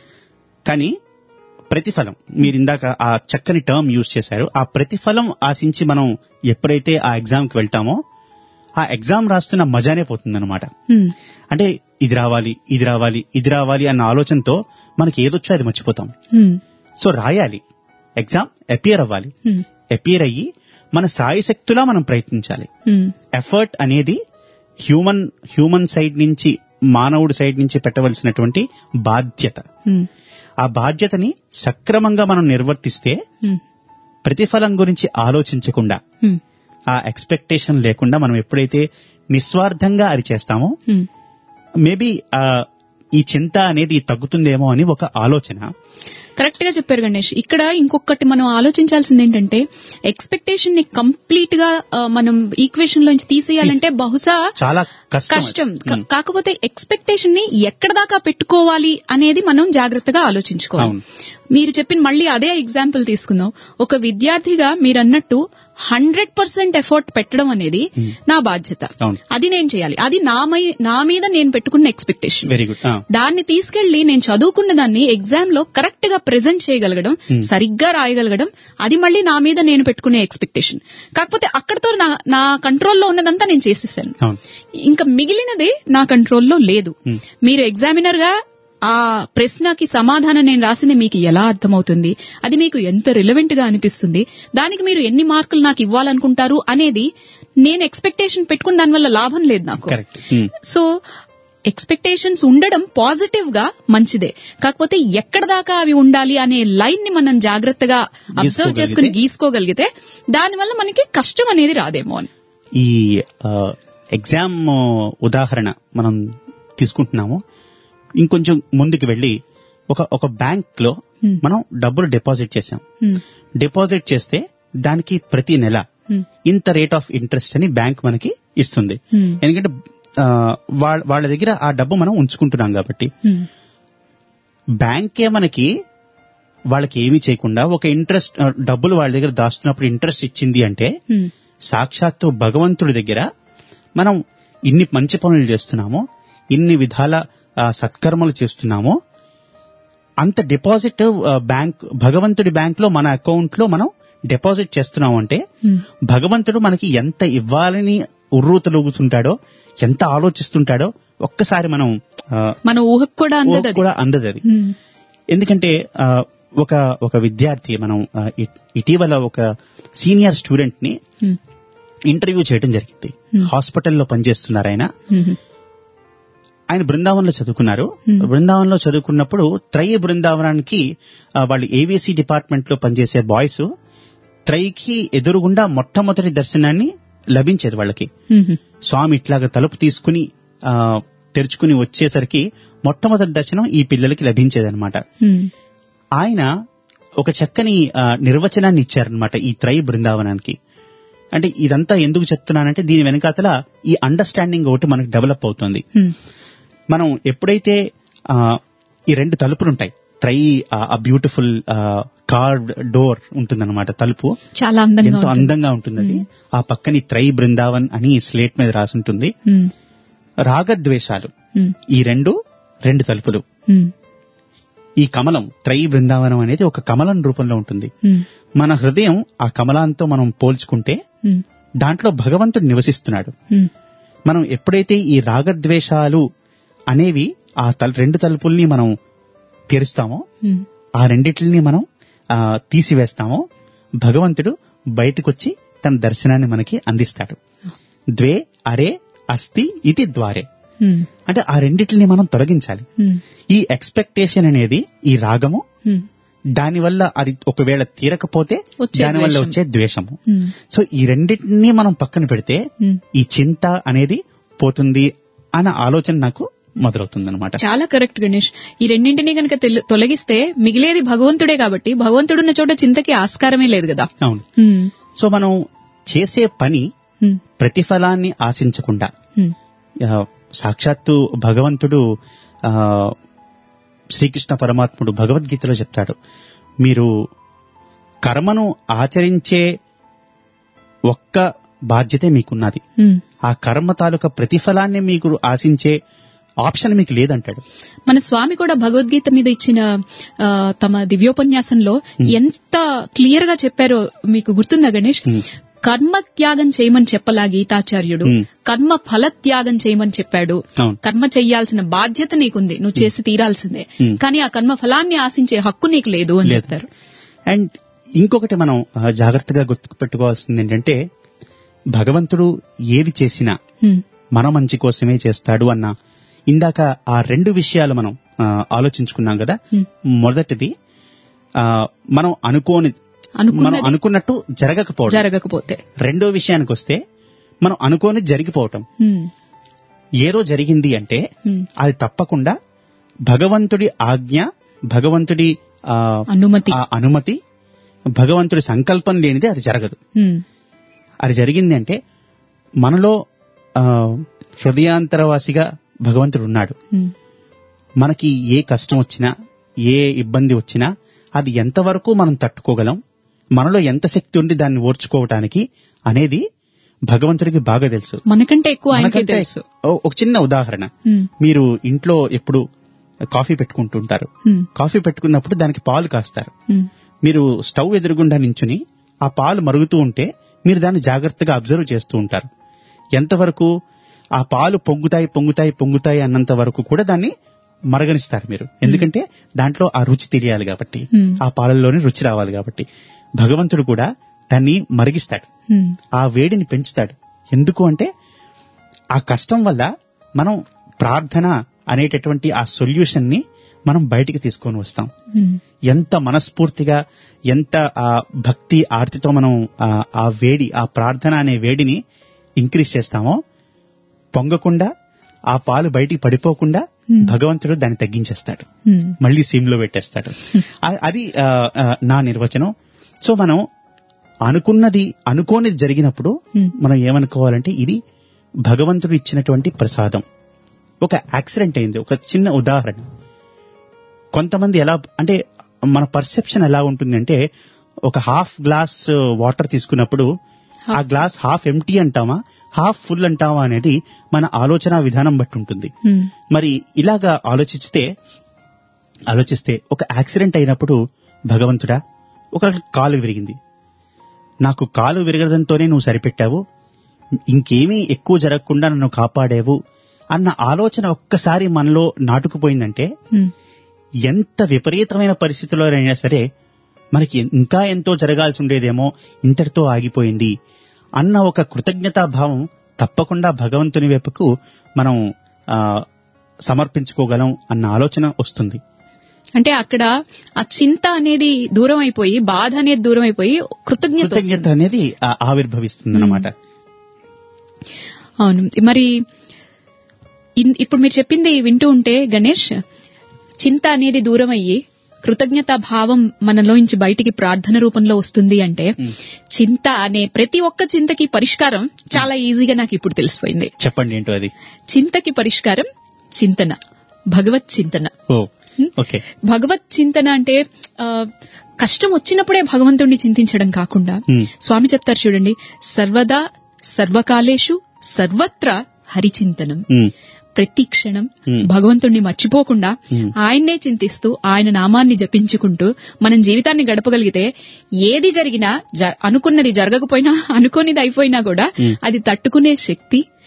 కానీ ప్రతిఫలం మీరు ఇందాక ఆ చక్కని టర్మ్ యూజ్ చేశారు ఆ ప్రతిఫలం ఆశించి మనం ఎప్పుడైతే ఆ ఎగ్జామ్ కి వెళ్తామో ఆ ఎగ్జామ్ రాస్తున్న మజానే పోతుందన్నమాట Hmm. అంటే ఇది రావాలి ఇది రావాలి ఇది రావాలి అన్న ఆలోచనతో మనకి ఏదొచ్చో అది మర్చిపోతాం Hmm. సో రాయాలి ఎగ్జామ్ అపియర్ అవ్వాలి Hmm. అపియర్ అయ్యి మన సాయి శక్తులా మనం ప్రయత్నించాలి Hmm. ఎఫర్ట్ అనేది హ్యూమన్ హ్యూమన్ సైడ్ నుంచి మానవుడి సైడ్ నుంచి పెట్టవలసినటువంటి బాధ్యత Hmm. ఆ బాధ్యతని సక్రమంగా మనం నిర్వర్తిస్తే Hmm. ప్రతిఫలం గురించి ఆలోచించకుండా Hmm. ఆ ఎక్స్పెక్టేషన్ లేకుండా మనం ఎప్పుడైతే నిస్వార్థంగా అది చేస్తామో Hmm. మేబీ ఈ చింత అనేది తగ్గుతుందేమో అని ఒక ఆలోచన కరెక్ట్ గా చెప్పారు గణేష్ ఇక్కడ ఇంకొకటి మనం ఆలోచించాల్సింది ఏంటంటే ఎక్స్పెక్టేషన్ ని కంప్లీట్ గా ఆ, మనం ఈక్వేషన్ లోంచి తీసేయాలంటే బహుశా చాలా కష్టం అది. కష్టం క- ఉమ్. కాకపోతే ఎక్స్పెక్టేషన్ ని ఎక్కడ దాకా పెట్టుకోవాలి అనేది మనం జాగ్రత్తగా ఆలోచించుకోవాలి అవును. మీరు చెప్పిన మళ్ళీ అదే ఎగ్జాంపుల్ తీసుకుందాం ఒక విద్యార్థిగా మీరు అన్నట్టు హండ్రెడ్ పర్సెంట్ ఎఫర్ట్ పెట్టడం అనేది నా బాధ్యత అవును. అది నేను చేయాలి అది నా మై- నా మీద నేను పెట్టుకున్న ఎక్స్పెక్టేషన్ వెరీ గుడ్ దాన్ని తీసుకెళ్లి నేను చదువుకున్న దాన్ని ఎగ్జామ్ లో కరెక్ట్ గా ప్రెజెంట్ చేయగలగడం సరిగ్గా రాయగలగడం అది మళ్ళీ నా మీద నేను పెట్టుకునే ఎక్స్పెక్టేషన్ కాకపోతే అక్కడతో నా నా కంట్రోల్లో ఉన్నదంతా నేను చేసేసాను అవును ఇంకా మిగిలినది నా కంట్రోల్లో లేదు Hmm. మీరు ఎగ్జామినర్ గా ఆ ప్రశ్నకి సమాధానం నేను రాసింది మీకు ఎలా అర్థమవుతుంది అది మీకు ఎంత రిలవెంట్ గా అనిపిస్తుంది దానికి మీరు ఎన్ని మార్కులు నాకు ఇవ్వాలనుకుంటారు అనేది నేను ఎక్స్పెక్టేషన్ పెట్టుకున్న దానివల్ల లాభం లేదు నాకు కరెక్ట్ సో ఎక్స్పెక్టేషన్స్ ఉండడం పాజిటివ్ గా మంచిదే కాకపోతే ఎక్కడ దాకా అవి ఉండాలి అనే లైన్ ని మనం జాగ్రత్తగా అబ్జర్వ్ గీసుకోగలిగితే? చేసుకుని గీసుకోగలిగితే దానివల్ల మనకి కష్టం అనేది రాదేమో అని ఈ ఎగ్జామ్ ఉదాహరణ మనం తీసుకుంటున్నాము ఇంకొంచెం ముందుకు వెళ్ళి ఒక ఒక బ్యాంక్ లో Hmm. మనం డబ్బులు డిపాజిట్ చేసాం Hmm. డిపాజిట్ చేస్తే దానికి ప్రతి నెల Hmm. ఇంత రేట్ ఆఫ్ ఇంట్రెస్ట్ అని బ్యాంక్ మనకి ఇస్తుంది Hmm. ఎందుకంటే ఆ, వాళ్ళ వాళ్ళ దగ్గర ఆ డబ్బు మనం ఉంచుకుంటున్నాం కాబట్టి Hmm. బ్యాంకే మనకి వాళ్ళకి ఏమీ చేయకుండా ఒక ఇంట్రెస్ట్ ఆ, డబ్బులు వాళ్ళ దగ్గర దాస్తున్నప్పుడు ఇంట్రెస్ట్ ఇచ్చింది అంటే Hmm. సాక్షాత్తు భగవంతుడి దగ్గర మనం ఇన్ని మంచి పనులు చేస్తున్నామో ఇన్ని విధాల ఆ, సత్కర్మలు చేస్తున్నామో అంత డిపాజిట్ ఆ, బ్యాంక్ భగవంతుడి బ్యాంక్ లో మన అకౌంట్ లో మనం డిపాజిట్ చేస్తున్నాం అంటే Hmm. భగవంతుడు మనకి ఎంత ఇవ్వాలని ఉర్రూతలుగుతుంటాడో ఎంత ఆలోచిస్తుంటాడో ఒక్కసారి మనం ఆ, మన ఊహకు కూడా అందదు అది కూడా అందదు అది Hmm. ఎందుకంటే ఆ, ఒక ఒక విద్యార్థి మనం ఆ, ఇ- ఇటీవల ఒక సీనియర్ స్టూడెంట్ ని Hmm. ఇంటర్వ్యూ చేయడం జరిగింది Hmm. హాస్పిటల్లో పనిచేస్తున్నారు ఆయన Hmm. ఆయన బృందావనంలో చదువుకున్నారు Hmm. బృందావనంలో చదువుకున్నప్పుడు త్రయ బృందావనానికి ఆ, వాళ్ళు ఏవిసి డిపార్ట్మెంట్ లో పనిచేసే బాయ్స్ త్రయికి ఎదురుగుండా మొట్టమొదటి దర్శనాన్ని లభించేది వాళ్ళకి Hmm. స్వామి ఇట్లాగా తలుపు తీసుకుని ఆ, తెరుచుకుని వచ్చేసరికి మొట్టమొదటి దర్శనం ఈ పిల్లలకి లభించేదన్నమాట Hmm. ఆయన ఒక చక్కని ఆ, నిర్వచనాన్ని ఇచ్చారనమాట ఈ త్రై బృందావనానికి అంటే ఇదంతా ఎందుకు చెప్తున్నానంటే దీని వెనకాతల ఈ అండర్స్టాండింగ్ ఒకటి మనకు డెవలప్ అవుతుంది Hmm. మనం ఎప్పుడైతే ఆ, ఈ రెండు తలుపులు ఉంటాయి త్రై ఆ బ్యూటిఫుల్ కార్డ్ డోర్ ఉంటుందన్నమాట తలుపు చాలా అందంగా ఎంతో ఉంటుంది. అందంగా ఉంటుంది అది. ఆ పక్కని త్రై బృందావన్ అని స్లేట్ మీద రాసి ఉంటుంది Hmm. రాగద్వేషాలు Hmm. ఈ రెండు రెండు తలుపులు Hmm. ఈ కమలం త్రై బృందావనం అనేది ఒక కమలం రూపంలో ఉంటుంది Hmm. మన హృదయం ఆ కమలాంతో మనం పోల్చుకుంటే Hmm. దాంట్లో భగవంతుడు నివసిస్తున్నాడు Hmm. మనం ఎప్పుడైతే ఈ రాగద్వేషాలు అనేవి ఆ తల రెండు తలుపుల్ని మనం తెరుస్తామో Hmm. ఆ రెండిటిని మనం ఆ, తీసివేస్తామో భగవంతుడు బయటకొచ్చి తన దర్శనాన్ని మనకి అందిస్తాడు ద్వే అరే అస్తి ఇది ద్వారే హ్మ్. అంటే ఆ రెండిటిని మనం తొలగించాలి హ్మ్. ఈ ఎక్స్పెక్టేషన్ అనేది ఈ రాగము హ్మ్. దానివల్ల అది ఒకవేళ తీరకపోతే వచ్చే దానివల్ల ద్వేషం. వచ్చే ద్వేషము హ్మ్. సో ఈ రెండింటినీ మనం పక్కన పెడితే హ్మ్. ఈ చింత అనేది పోతుంది అన్న ఆలోచన నాకు మొదలవుతుంది అనమాట చాలా కరెక్ట్ గణేష్ ఈ రెండింటినీ కనుక తెలు- తొలగిస్తే మిగిలేది భగవంతుడే కాబట్టి భగవంతుడున్న చోట చింతకి ఆస్కారమే లేదు కదా అవును హ్మ్. సో మనం చేసే పని హ్మ్. ప్రతిఫలాన్ని ఆశించకుండా హ్మ్. ఆ, సాక్షాత్తు భగవంతుడు ఆ, శ్రీకృష్ణ పరమాత్ముడు భగవద్గీతలో చెప్తాడు మీరు కర్మను ఆచరించే ఒక్క బాధ్యతే మీకున్నది హ్మ్. ఆ కర్మ తాలూకా ప్రతిఫలాన్ని మీకు ఆశించే ఆప్షన్ మీకు లేదంటాడు మన స్వామి కూడా భగవద్గీత మీద ఇచ్చిన ఆ, తమ దివ్యోపన్యాసంలో ఎంత క్లియర్ గా చెప్పారో మీకు గుర్తుందా గణేష్ హ్మ్. కర్మ త్యాగం చేయమని చెప్పలా గీతాచార్యుడు హ్మ్. కర్మ ఫల త్యాగం చేయమని చెప్పాడు అవును. కర్మ చెయ్యాల్సిన బాధ్యత నీకుంది నువ్వు చేసి తీరాల్సిందే హ్మ్. కానీ ఆ కర్మ ఫలాన్ని ఆశించే హక్కు నీకు లేదు అని లేదు. చెప్తారు అండ్ ఇంకొకటి మనం ఆ, జాగ్రత్తగా గుర్తు పెట్టుకోవాల్సింది ఏంటంటే భగవంతుడు ఏది చేసినా హ్మ్. మన మంచి కోసమే చేస్తాడు అన్న ఇందాక ఆ రెండు విషయాలు మనం ఆ, ఆలోచించుకున్నాం కదా హ్మ్. మొదటిది ఆ, మనం అనుకోని మనం అనుకున్నది అనుకున్నట్టు జరగకపోవడం జరగకపోతే రెండో విషయానికి వస్తే మనం అనుకోని జరిగిపోవటం హ్మ్. ఏదో జరిగింది అంటే హ్మ్. అది తప్పకుండా భగవంతుడి ఆజ్ఞ భగవంతుడి ఆ, అనుమతి ఆ అనుమతి భగవంతుడి సంకల్పం లేనిది అది జరగదు హ్మ్. అది జరిగింది అంటే మనలో ఆ, హృదయాంతరవాసిగా భగవంతుడు ఉన్నాడు హ్మ్. మనకి ఏ కష్టం వచ్చినా ఏ ఇబ్బంది వచ్చినా అది ఎంతవరకు మనం తట్టుకోగలం మనలో ఎంత శక్తి ఉంది దాన్ని ఓర్చుకోవటానికి అనేది భగవంతుడికి బాగా తెలుసు మనకంటే ఎక్కువ ఆయనకే మనకంటే తెలుసు ఓ- ఒక చిన్న ఉదాహరణ హ్మ్. మీరు ఇంట్లో ఎప్పుడు కాఫీ పెట్టుకుంటుంటారు హ్మ్. కాఫీ పెట్టుకున్నప్పుడు దానికి పాలు కాస్తారు హ్మ్. మీరు స్టవ్ ఎదురుగుండా నించుని ఆ పాలు మరుగుతూ ఉంటే మీరు దాన్ని జాగ్రత్తగా అబ్జర్వ్ చేస్తూ ఉంటారు ఎంతవరకు ఆ పాలు పొంగుతాయి పొంగుతాయి పొంగుతాయి అన్నంత వరకు కూడా దాన్ని మరగనిస్తారు మీరు ఎందుకంటే దాంట్లో ఆ రుచి తెలియాలి కాబట్టి Hmm. ఆ పాలల్లోని రుచి రావాలి కాబట్టి భగవంతుడు కూడా దాన్ని మరిగిస్తాడు హ్మ్. ఆ వేడిని పెంచుతాడు ఎందుకు అంటే ఆ కష్టం వల్ల మనం ప్రార్థన అనేటటువంటి ఆ సొల్యూషన్ ని మనం బయటికి తీసుకొని వస్తాం హ్మ్. ఎంత మనస్ఫూర్తిగా ఎంత ఆ భక్తి ఆర్తితో మనం ఆ- ఆ వేడి ఆ ప్రార్థన అనే వేడిని ఇంక్రీజ్ చేస్తామో పొంగకుండా ఆ పాలు బయటికి పడిపోకుండా Hmm. భగవంతుడు దాన్ని తగ్గించేస్తాడు హ్మ్. మళ్ళీ సిమ్ లో పెట్టేస్తాడు ఆ- అది ఆ, ఆ, నా నిర్వచనం సో మనం అనుకున్నది అనుకోనిది జరిగినప్పుడు Hmm. మనం ఏమనుకోవాలంటే ఇది భగవంతుడు ఇచ్చినటువంటి ప్రసాదం ఒక యాక్సిడెంట్ అయింది ఒక చిన్న ఉదాహరణ కొంతమంది ఎలా అంటే మన పర్సెప్షన్ ఎలా ఉంటుందంటే ఒక హాఫ్ గ్లాస్ వాటర్ తీసుకున్నప్పుడు ఆ గ్లాస్ హాఫ్ ఎంటీ అంటామా హాఫ్ ఫుల్ అంటామా అనేది మన ఆలోచన విధానం బట్టి ఉంటుంది హ్మ్. మరి ఇలాగా ఆలోచిస్తే ఆలోచిస్తే ఒక యాక్సిడెంట్ అయినప్పుడు భగవంతుడా ఒక కాలు విరిగింది నాకు కాలు విరగడంతోనే నువ్వు సరిపెట్టావు ఇంకేమీ ఎక్కువ జరగకుండా నన్ను కాపాడావు అన్న ఆలోచన ఒక్కసారి మనలో నాటుకుపోయిందంటే హ్మ్. ఎంత విపరీతమైన పరిస్థితుల్లోనైనా సరే మనకి ఇంకా ఎంతో జరగాల్సి ఉండేదేమో ఇంతటితో ఆగిపోయింది అన్న ఒక కృతజ్ఞతా భావం తప్పకుండా భగవంతుని వైపుకు మనం ఆ, సమర్పించుకోగలం అన్న ఆలోచన వస్తుంది అంటే అక్కడ ఆ చింత అనేది దూరం అయిపోయి బాధ అనేది దూరం అయిపోయి కృతజ్ఞత కృతజ్ఞత వస్తుంది. అనేది ఆ- ఆవిర్భవిస్తుంది అన్నమాట అవును మరి ఇన్- ఇప్పుడు మీరు చెప్పింది వింటూ ఉంటే గణేష్ చింత అనేది దూరం అయ్యి కృతజ్ఞతా భావం మనలోంచి బయటికి ప్రార్థన రూపంలో వస్తుంది అంటే చింత అనే ప్రతి ఒక్క చింతకి పరిష్కారం చాలా ఈజీగా నాకు ఇప్పుడు తెలిసిపోయింది చెప్పండి ఏంటో అది చింతకి పరిష్కారం చింతన భగవత్ చింతన ఓ ఓకే భగవత్ చింతన అంటే ఆ, కష్టం వచ్చినప్పుడే భగవంతుణ్ణి చింతించడం కాకుండా Hmm. స్వామి చెప్తారు చూడండి సర్వదా సర్వకాలేషు సర్వత్ర హరిచింతనం ఉమ్, ప్రతి క్షణం Hmm. భగవంతుణ్ణి మర్చిపోకుండా Hmm. ఆయన్నే చింతిస్తూ ఆయన నామాన్ని జపించుకుంటూ మనం జీవితాన్ని గడపగలిగితే ఏది జరిగినా జ- అనుకున్నది జరగకపోయినా అనుకోనిది అయిపోయినా కూడా Hmm. అది తట్టుకునే శక్తి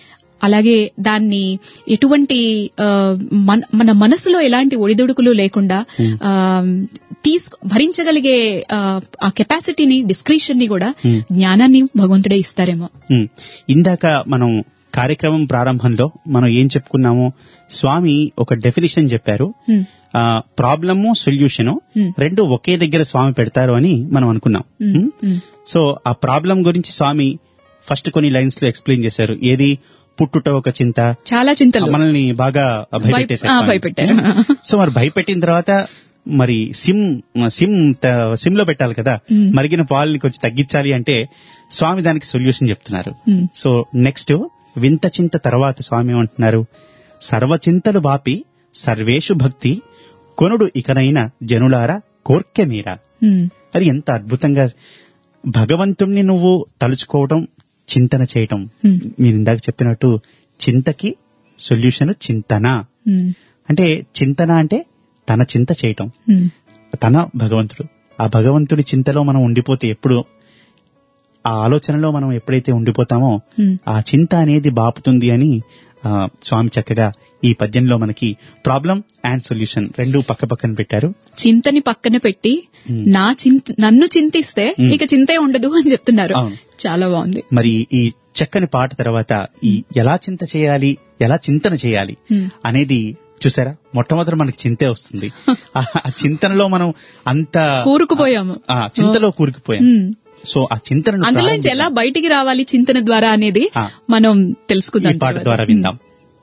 అలాగే దాన్ని ఎటువంటి ఆ, మన- మన మనసులో ఎలాంటి ఒడిదుడుకులు లేకుండా ఆ, తీసు భరించగలిగే ఆ, ఆ కెపాసిటీని డిస్క్రిషన్ ని కూడా జ్ఞానాన్ని భగవంతుడే ఇస్తారేమో ఉమ్. ఇందాక మనం కార్యక్రమం ప్రారంభంలో మనం ఏం చెప్పుకున్నామో స్వామి ఒక డెఫినేషన్ చెప్పారు హ్మ్. Problem solution Hmm. రెండు ఒకే దగ్గర స్వామి పెడతారు అని మనం అనుకున్నాం Hmm. Hmm? Hmm. సో ఆ ప్రాబ్లం గురించి స్వామి ఫస్ట్ కొన్ని లైన్స్ లో ఎక్స్ప్లెయిన్ చేశారు ఏది పుట్టుట ఒక చింత చాలా చింతలు మనల్ని బాగా భయపెట్టేశారు ఆ, స్వామి. భయపెట్టారు. సో మరి భయపెట్టిన తర్వాత మరి సిమ్ సిమ్ త- సిమ్ లో పెట్టాలి కదా Hmm. మరిగిన పాలని కొంచెం తగ్గించాలి అంటే స్వామి దానికి సొల్యూషన్ చెప్తున్నారు Hmm. సో నెక్స్ట్ వింత చింత తర్వాత స్వామి ఏమంటున్నారు సర్వచింతలు బాపి సర్వేషు భక్తి కొనుడు ఇకనైన జనులారా కోర్కె మీరా హ్మ్. అది ఎంత అద్భుతంగా భగవంతుణ్ణి నువ్వు తలుచుకోవడం చింతన చేయటం Hmm. మీరు ఇందాక చెప్పినట్టు చింతకి సొల్యూషన్ చింతన హ్మ్. అంటే చింతన అంటే తన చింత చేయటం హ్మ్. తన భగవంతుడు ఆ భగవంతుడి చింతలో మనం ఉండిపోతే ఎప్పుడు ఆ ఆలోచనలో మనం ఎప్పుడైతే ఉండిపోతామో హ్మ్. ఆ చింత అనేది బాపుతుంది అని ఆ, స్వామి చక్కగా ఈ పద్యంలో మనకి ప్రాబ్లం అండ్ సొల్యూషన్ రెండు పక్క పక్కన పెట్టారు చింతని పక్కన పెట్టి Hmm. నా చింత నన్ను చింతిస్తే Hmm. ఇక చింతే ఉండదు అని చెప్తున్నారు అవును. చాలా బాగుంది మరి ఈ చక్కని పాట తర్వాత ఈ ఎలా చింత చేయాలి ఎలా చింతన చేయాలి Hmm. అనేది చూసారా మొట్టమొదటి మనకి చింతే వస్తుంది ఆ ఆ చింతనలో మనం అంత కూరుకుపోయాము ఆ చింతలో కూరుకుపోయాం హ్మ్. సో ఆ చింతనను అందులో నుంచి ఎలా బయటికి రావాలి చింతన ద్వారా అనేది ఆ. మనం ఈ తెలుసుకుందాం పాట తర్వాత. ద్వారా విందాం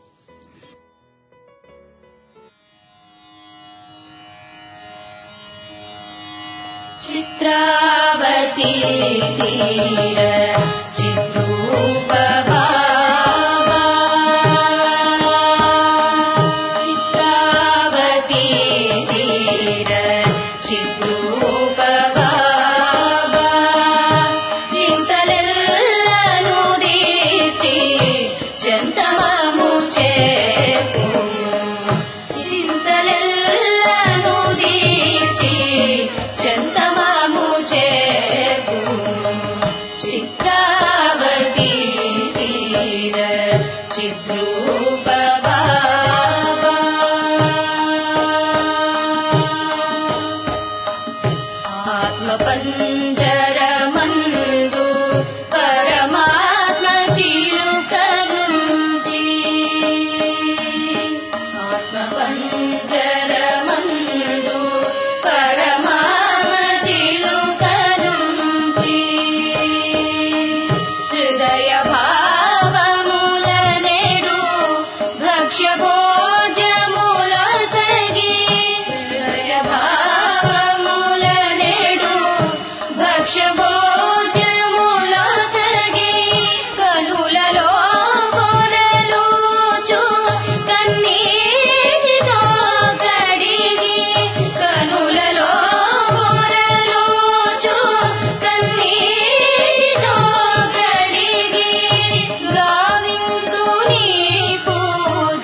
चित्रावती तीर चिद्रूप बाबा चित्रावती तीर चिद्रूप बाबा చింతలెల్లను దీర్చి చెంతమము చేపు చింతలెల్లను దీర్చి చెంతమము చేపు చిత్రావతి తీర చిద్రూప బాబా ఆత్మ పంజరమందు పరమాత్మ చిలుకనుంచి ఆత్మ పంజరమందు పరమాత్మ చిలుకనుంచి హృదయ భావముల నేడు భక్ష్య భోజముల సగి హృదయ భావముల నేడు భక్ష్య భోజముల సగి కనులలో పొరలుచు కన్నీటితో కడిగి కనులలో పొరలుచు కన్నీటితో కడిగి గావిందు నీ పూజ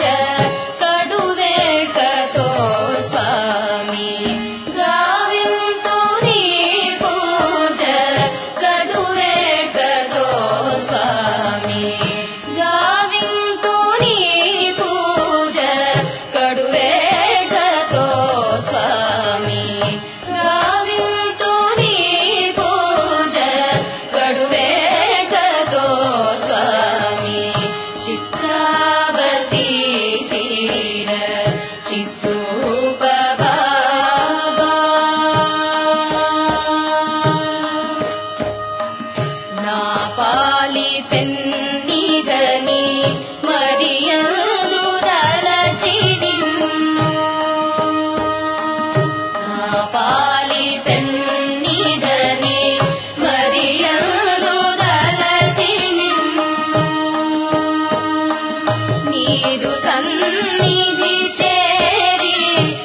కడువేకతో స్వామి గావిందు నీ పూజ కడువేకతో స్వామి గావిందు నీ పూజ కడువేకతో స్వామి గావిందు నీ పూజ కడువేకతో స్వామి చిత్రావతి తీర చిత్రూప బాబా నా పాలి పెన్నిదని మరియందు దలచిని నా పాలి పెన్నిదని మరియందు దలచిని నీదు సన్నిధి చేరి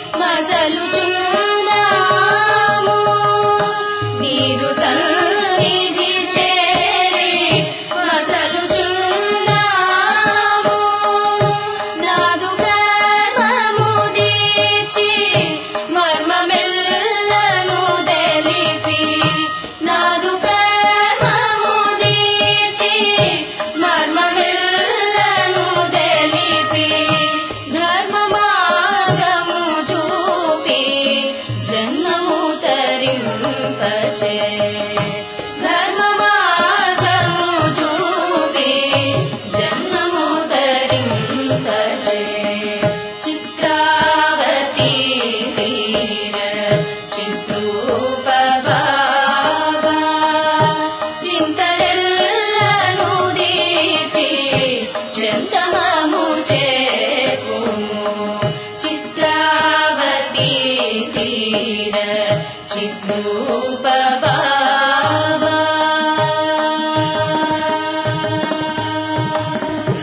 మసలుచున్నాము నీదు సన్నిధి చేరి మసలుచున్నాము నాదు కర్మము దీచి మర్మమెల్ల చిత్రూప బాబా చింతలెల్లను దీచి చెంతమము చేకుము చిత్రావతి తీర చిత్రూప బాబా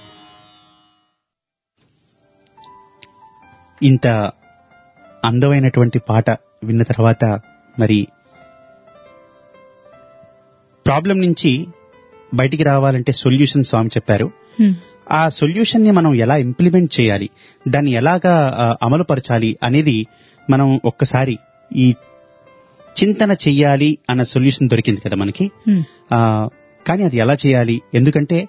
ఇంత అందమైనటువంటి పాట విన్న తర్వాత మరి ప్రాబ్లం నుంచి బయటికి రావాలంటే సొల్యూషన్ స్వామి చెప్పారు హ్మ్. ఆ సొల్యూషన్ ని మనం ఎలా ఇంప్లిమెంట్ చేయాలి దాన్ని ఎలాగా ఆ, అమలుపరచాలి అనేది మనం ఒక్కసారి ఈ చింతన చెయ్యాలి అన్న సొల్యూషన్ దొరికింది కదా మనకి హ్మ్. ఆ, కానీ అది ఎలా చేయాలి ఎందుకంటే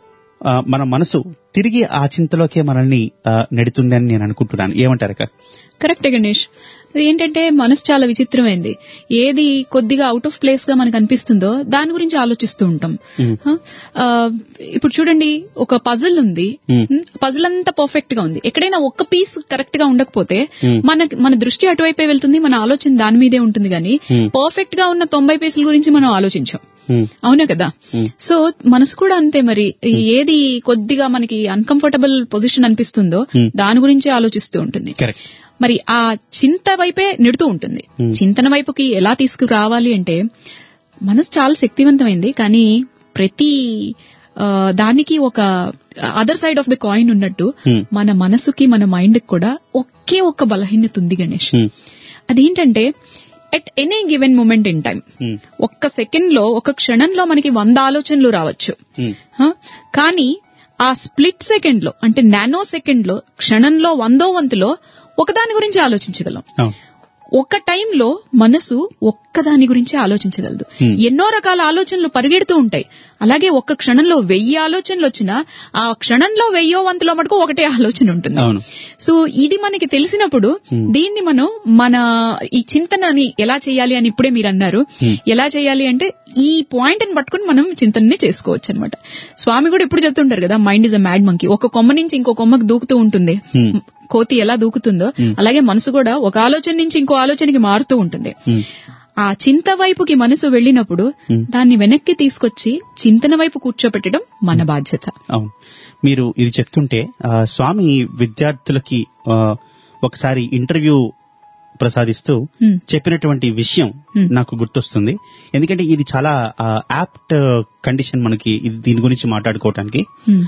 ఆ, మన మనసు తిరిగి ఆ చింతలోకే మనల్ని ఆ, నెడుతుందని నేను అనుకుంటున్నాను ఏమంటారు అక్క కరెక్టే గణేష్ అది ఏంటంటే మనసు చాలా విచిత్రమైంది ఏది కొద్దిగా అవుట్ ఆఫ్ ప్లేస్ గా మనకు అనిపిస్తుందో దాని గురించి ఆలోచిస్తూ ఉంటాం మ్మ్. హ? ఆ, ఇప్పుడు చూడండి ఒక పజిల్ ఉంది మ్మ్. పజిల్ అంతా పర్ఫెక్ట్ గా ఉంది ఎక్కడైనా ఒక్క పీస్ కరెక్ట్ గా ఉండకపోతే మ్మ్. మన మన దృష్టి అటువైపే వెళ్తుంది మన ఆలోచన దాని మీదే ఉంటుంది కానీ మ్మ్. పర్ఫెక్ట్ గా ఉన్న తొంభై పీసుల గురించి మనం ఆలోచించాం ఉమ్, అవునా కదా మ్మ్. సో మనసు కూడా అంతే మరి ఏది కొద్దిగా మనకి అన్కంఫర్టబుల్ పొజిషన్ అనిపిస్తుందో మ్మ్. దాని గురించే ఆలోచిస్తూ ఉంటుంది కరెక్ట్ మరి ఆ చింత వైపే నెడుతూ ఉంటుంది Hmm. చింతన వైపుకి ఎలా తీసుకురావాలి అంటే మనసు చాలా శక్తివంతమైంది కానీ ప్రతి ఆ, దానికి ఒక other side of the coin ఉన్నట్టు Hmm. మన మనసుకి మన మైండ్ కి కూడా ఒకే ఒక్క బలహీనత ఉంది గణేష్ ఉమ్, అదేంటంటే at any given moment in time um, ఒక్క సెకండ్ లో ఒక క్షణంలో మనకి వంద ఆలోచనలు రావచ్చు ఉమ్, హ? కానీ ఆ స్ప్లిట్ సెకండ్ లో అంటే నానో సెకండ్ లో క్షణంలో వందో వంతులో ఒకదాని గురించి ఆలోచించగలం అవును ఒక టైంలో మనసు ఒక్కదాని గురించి ఆలోచించగలదు Hmm. ఎన్నో రకాల ఆలోచనలు పరిగెడుతూ ఉంటాయి అలాగే ఒక్క క్షణంలో వెయ్యి ఆలోచనలు వచ్చినా ఆ క్షణంలో వెయ్యో వంతులో మటుకు ఒకటే ఆలోచన ఉంటుంది అవును సో ఇది మనకి తెలిసినప్పుడు Hmm. దీన్ని మనం మన ఈ చింతనని ఎలా చేయాలి అని ఇప్పుడే మీరు అన్నారు Hmm. ఎలా చేయాలి అంటే ఈ పాయింట్ ని పట్టుకుని మనం చింతనని చేసుకోవచ్చు అనమాట స్వామి కూడా ఇప్పుడు చెప్తుంటారు కదా mind is a mad monkey ఒక కొమ్మ నుంచి ఇంకో కొమ్మకు దూకుతూ ఉంటుంది Hmm. కోతి ఎలా దూకుతుందో Hmm. అలాగే మనసు కూడా ఒక ఆలోచన నుంచి ఇంకో ఆలోచనకి మారుతూ ఉంటుంది ఉమ్, ఆ చింత వైపుకి మనసు వెళ్ళినప్పుడు Hmm. దాన్ని వెనక్కి తీసుకొచ్చి చింతన వైపు కూర్చోపెట్టడం మన బాధ్యత అవును మీరు ఇది చెప్తుంటే ఆ, స్వామి విద్యార్థులకి ఆ, ఒకసారి ఇంటర్వ్యూ ప్రసాదిస్తూ Hmm. చెప్పినటువంటి విషయం Hmm. నాకు గుర్తొస్తుంది ఎందుకంటే ఇది చాలా యాప్ట్ కండిషన్ మనకి ఇది దీని గురించి మాట్లాడుకోవటానికి Hmm.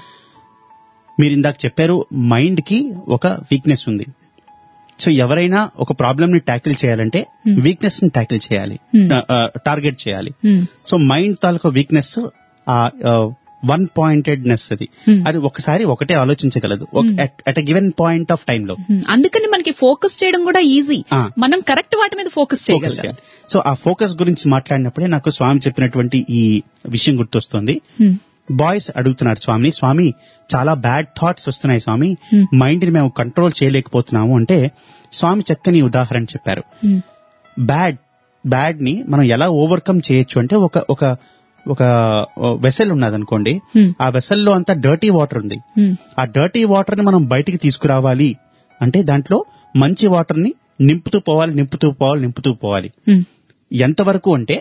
మీరు ఇందాక చెప్పారు మైండ్ కి ఒక వీక్నెస్ ఉంది సో ఎవరైనా ఒక ప్రాబ్లమ్ ని ట్యాకిల్ చేయాలంటే Hmm. వీక్నెస్ ని ట్యాకిల్ చేయాలి Hmm. టార్గెట్ చేయాలి Hmm. సో మైండ్ తాలూకా వీక్నెస్ ఆ వన్ పాయింటెడ్నెస్ అది Hmm. అది ఒకసారి ఒకటే ఆలోచించగలదు at a given point of time లో Hmm. అందుకని మనకి ఫోకస్ చేయడం కూడా ఈజీ Ah. మనం కరెక్ట్ వాటి మీద ఫోకస్ ఫోకస్ చేయగలం చేయాలి సో ఆ ఫోకస్ గురించి మాట్లాడినప్పుడే నాకు స్వామి చెప్పినటువంటి ఈ విషయం గుర్తొస్తుంది Hmm. బాయ్స్ అడుగుతున్నారు స్వామిని స్వామి చాలా బ్యాడ్ థాట్స్ వస్తున్నాయి స్వామి Hmm. మైండ్ ని మేము కంట్రోల్ చేయలేకపోతున్నాము అంటే స్వామి చక్కని ఉదాహరణ చెప్పారు Hmm. బ్యాడ్ బ్యాడ్ ని మనం ఎలా ఓవర్కమ్ చేయొచ్చు అంటే ఒక ఒక ఒక వెసల్ ఉన్నదనుకోండి Hmm. ఆ వెసల్లో అంతా డర్టీ వాటర్ ఉంది Hmm. ఆ డర్టీ వాటర్ ని మనం బయటికి తీసుకురావాలి అంటే దాంట్లో మంచి వాటర్ ని నింపుతూ పోవాలి నింపుతూ పోవాలి నింపుతూ పోవాలి Hmm. ఎంతవరకు అంటే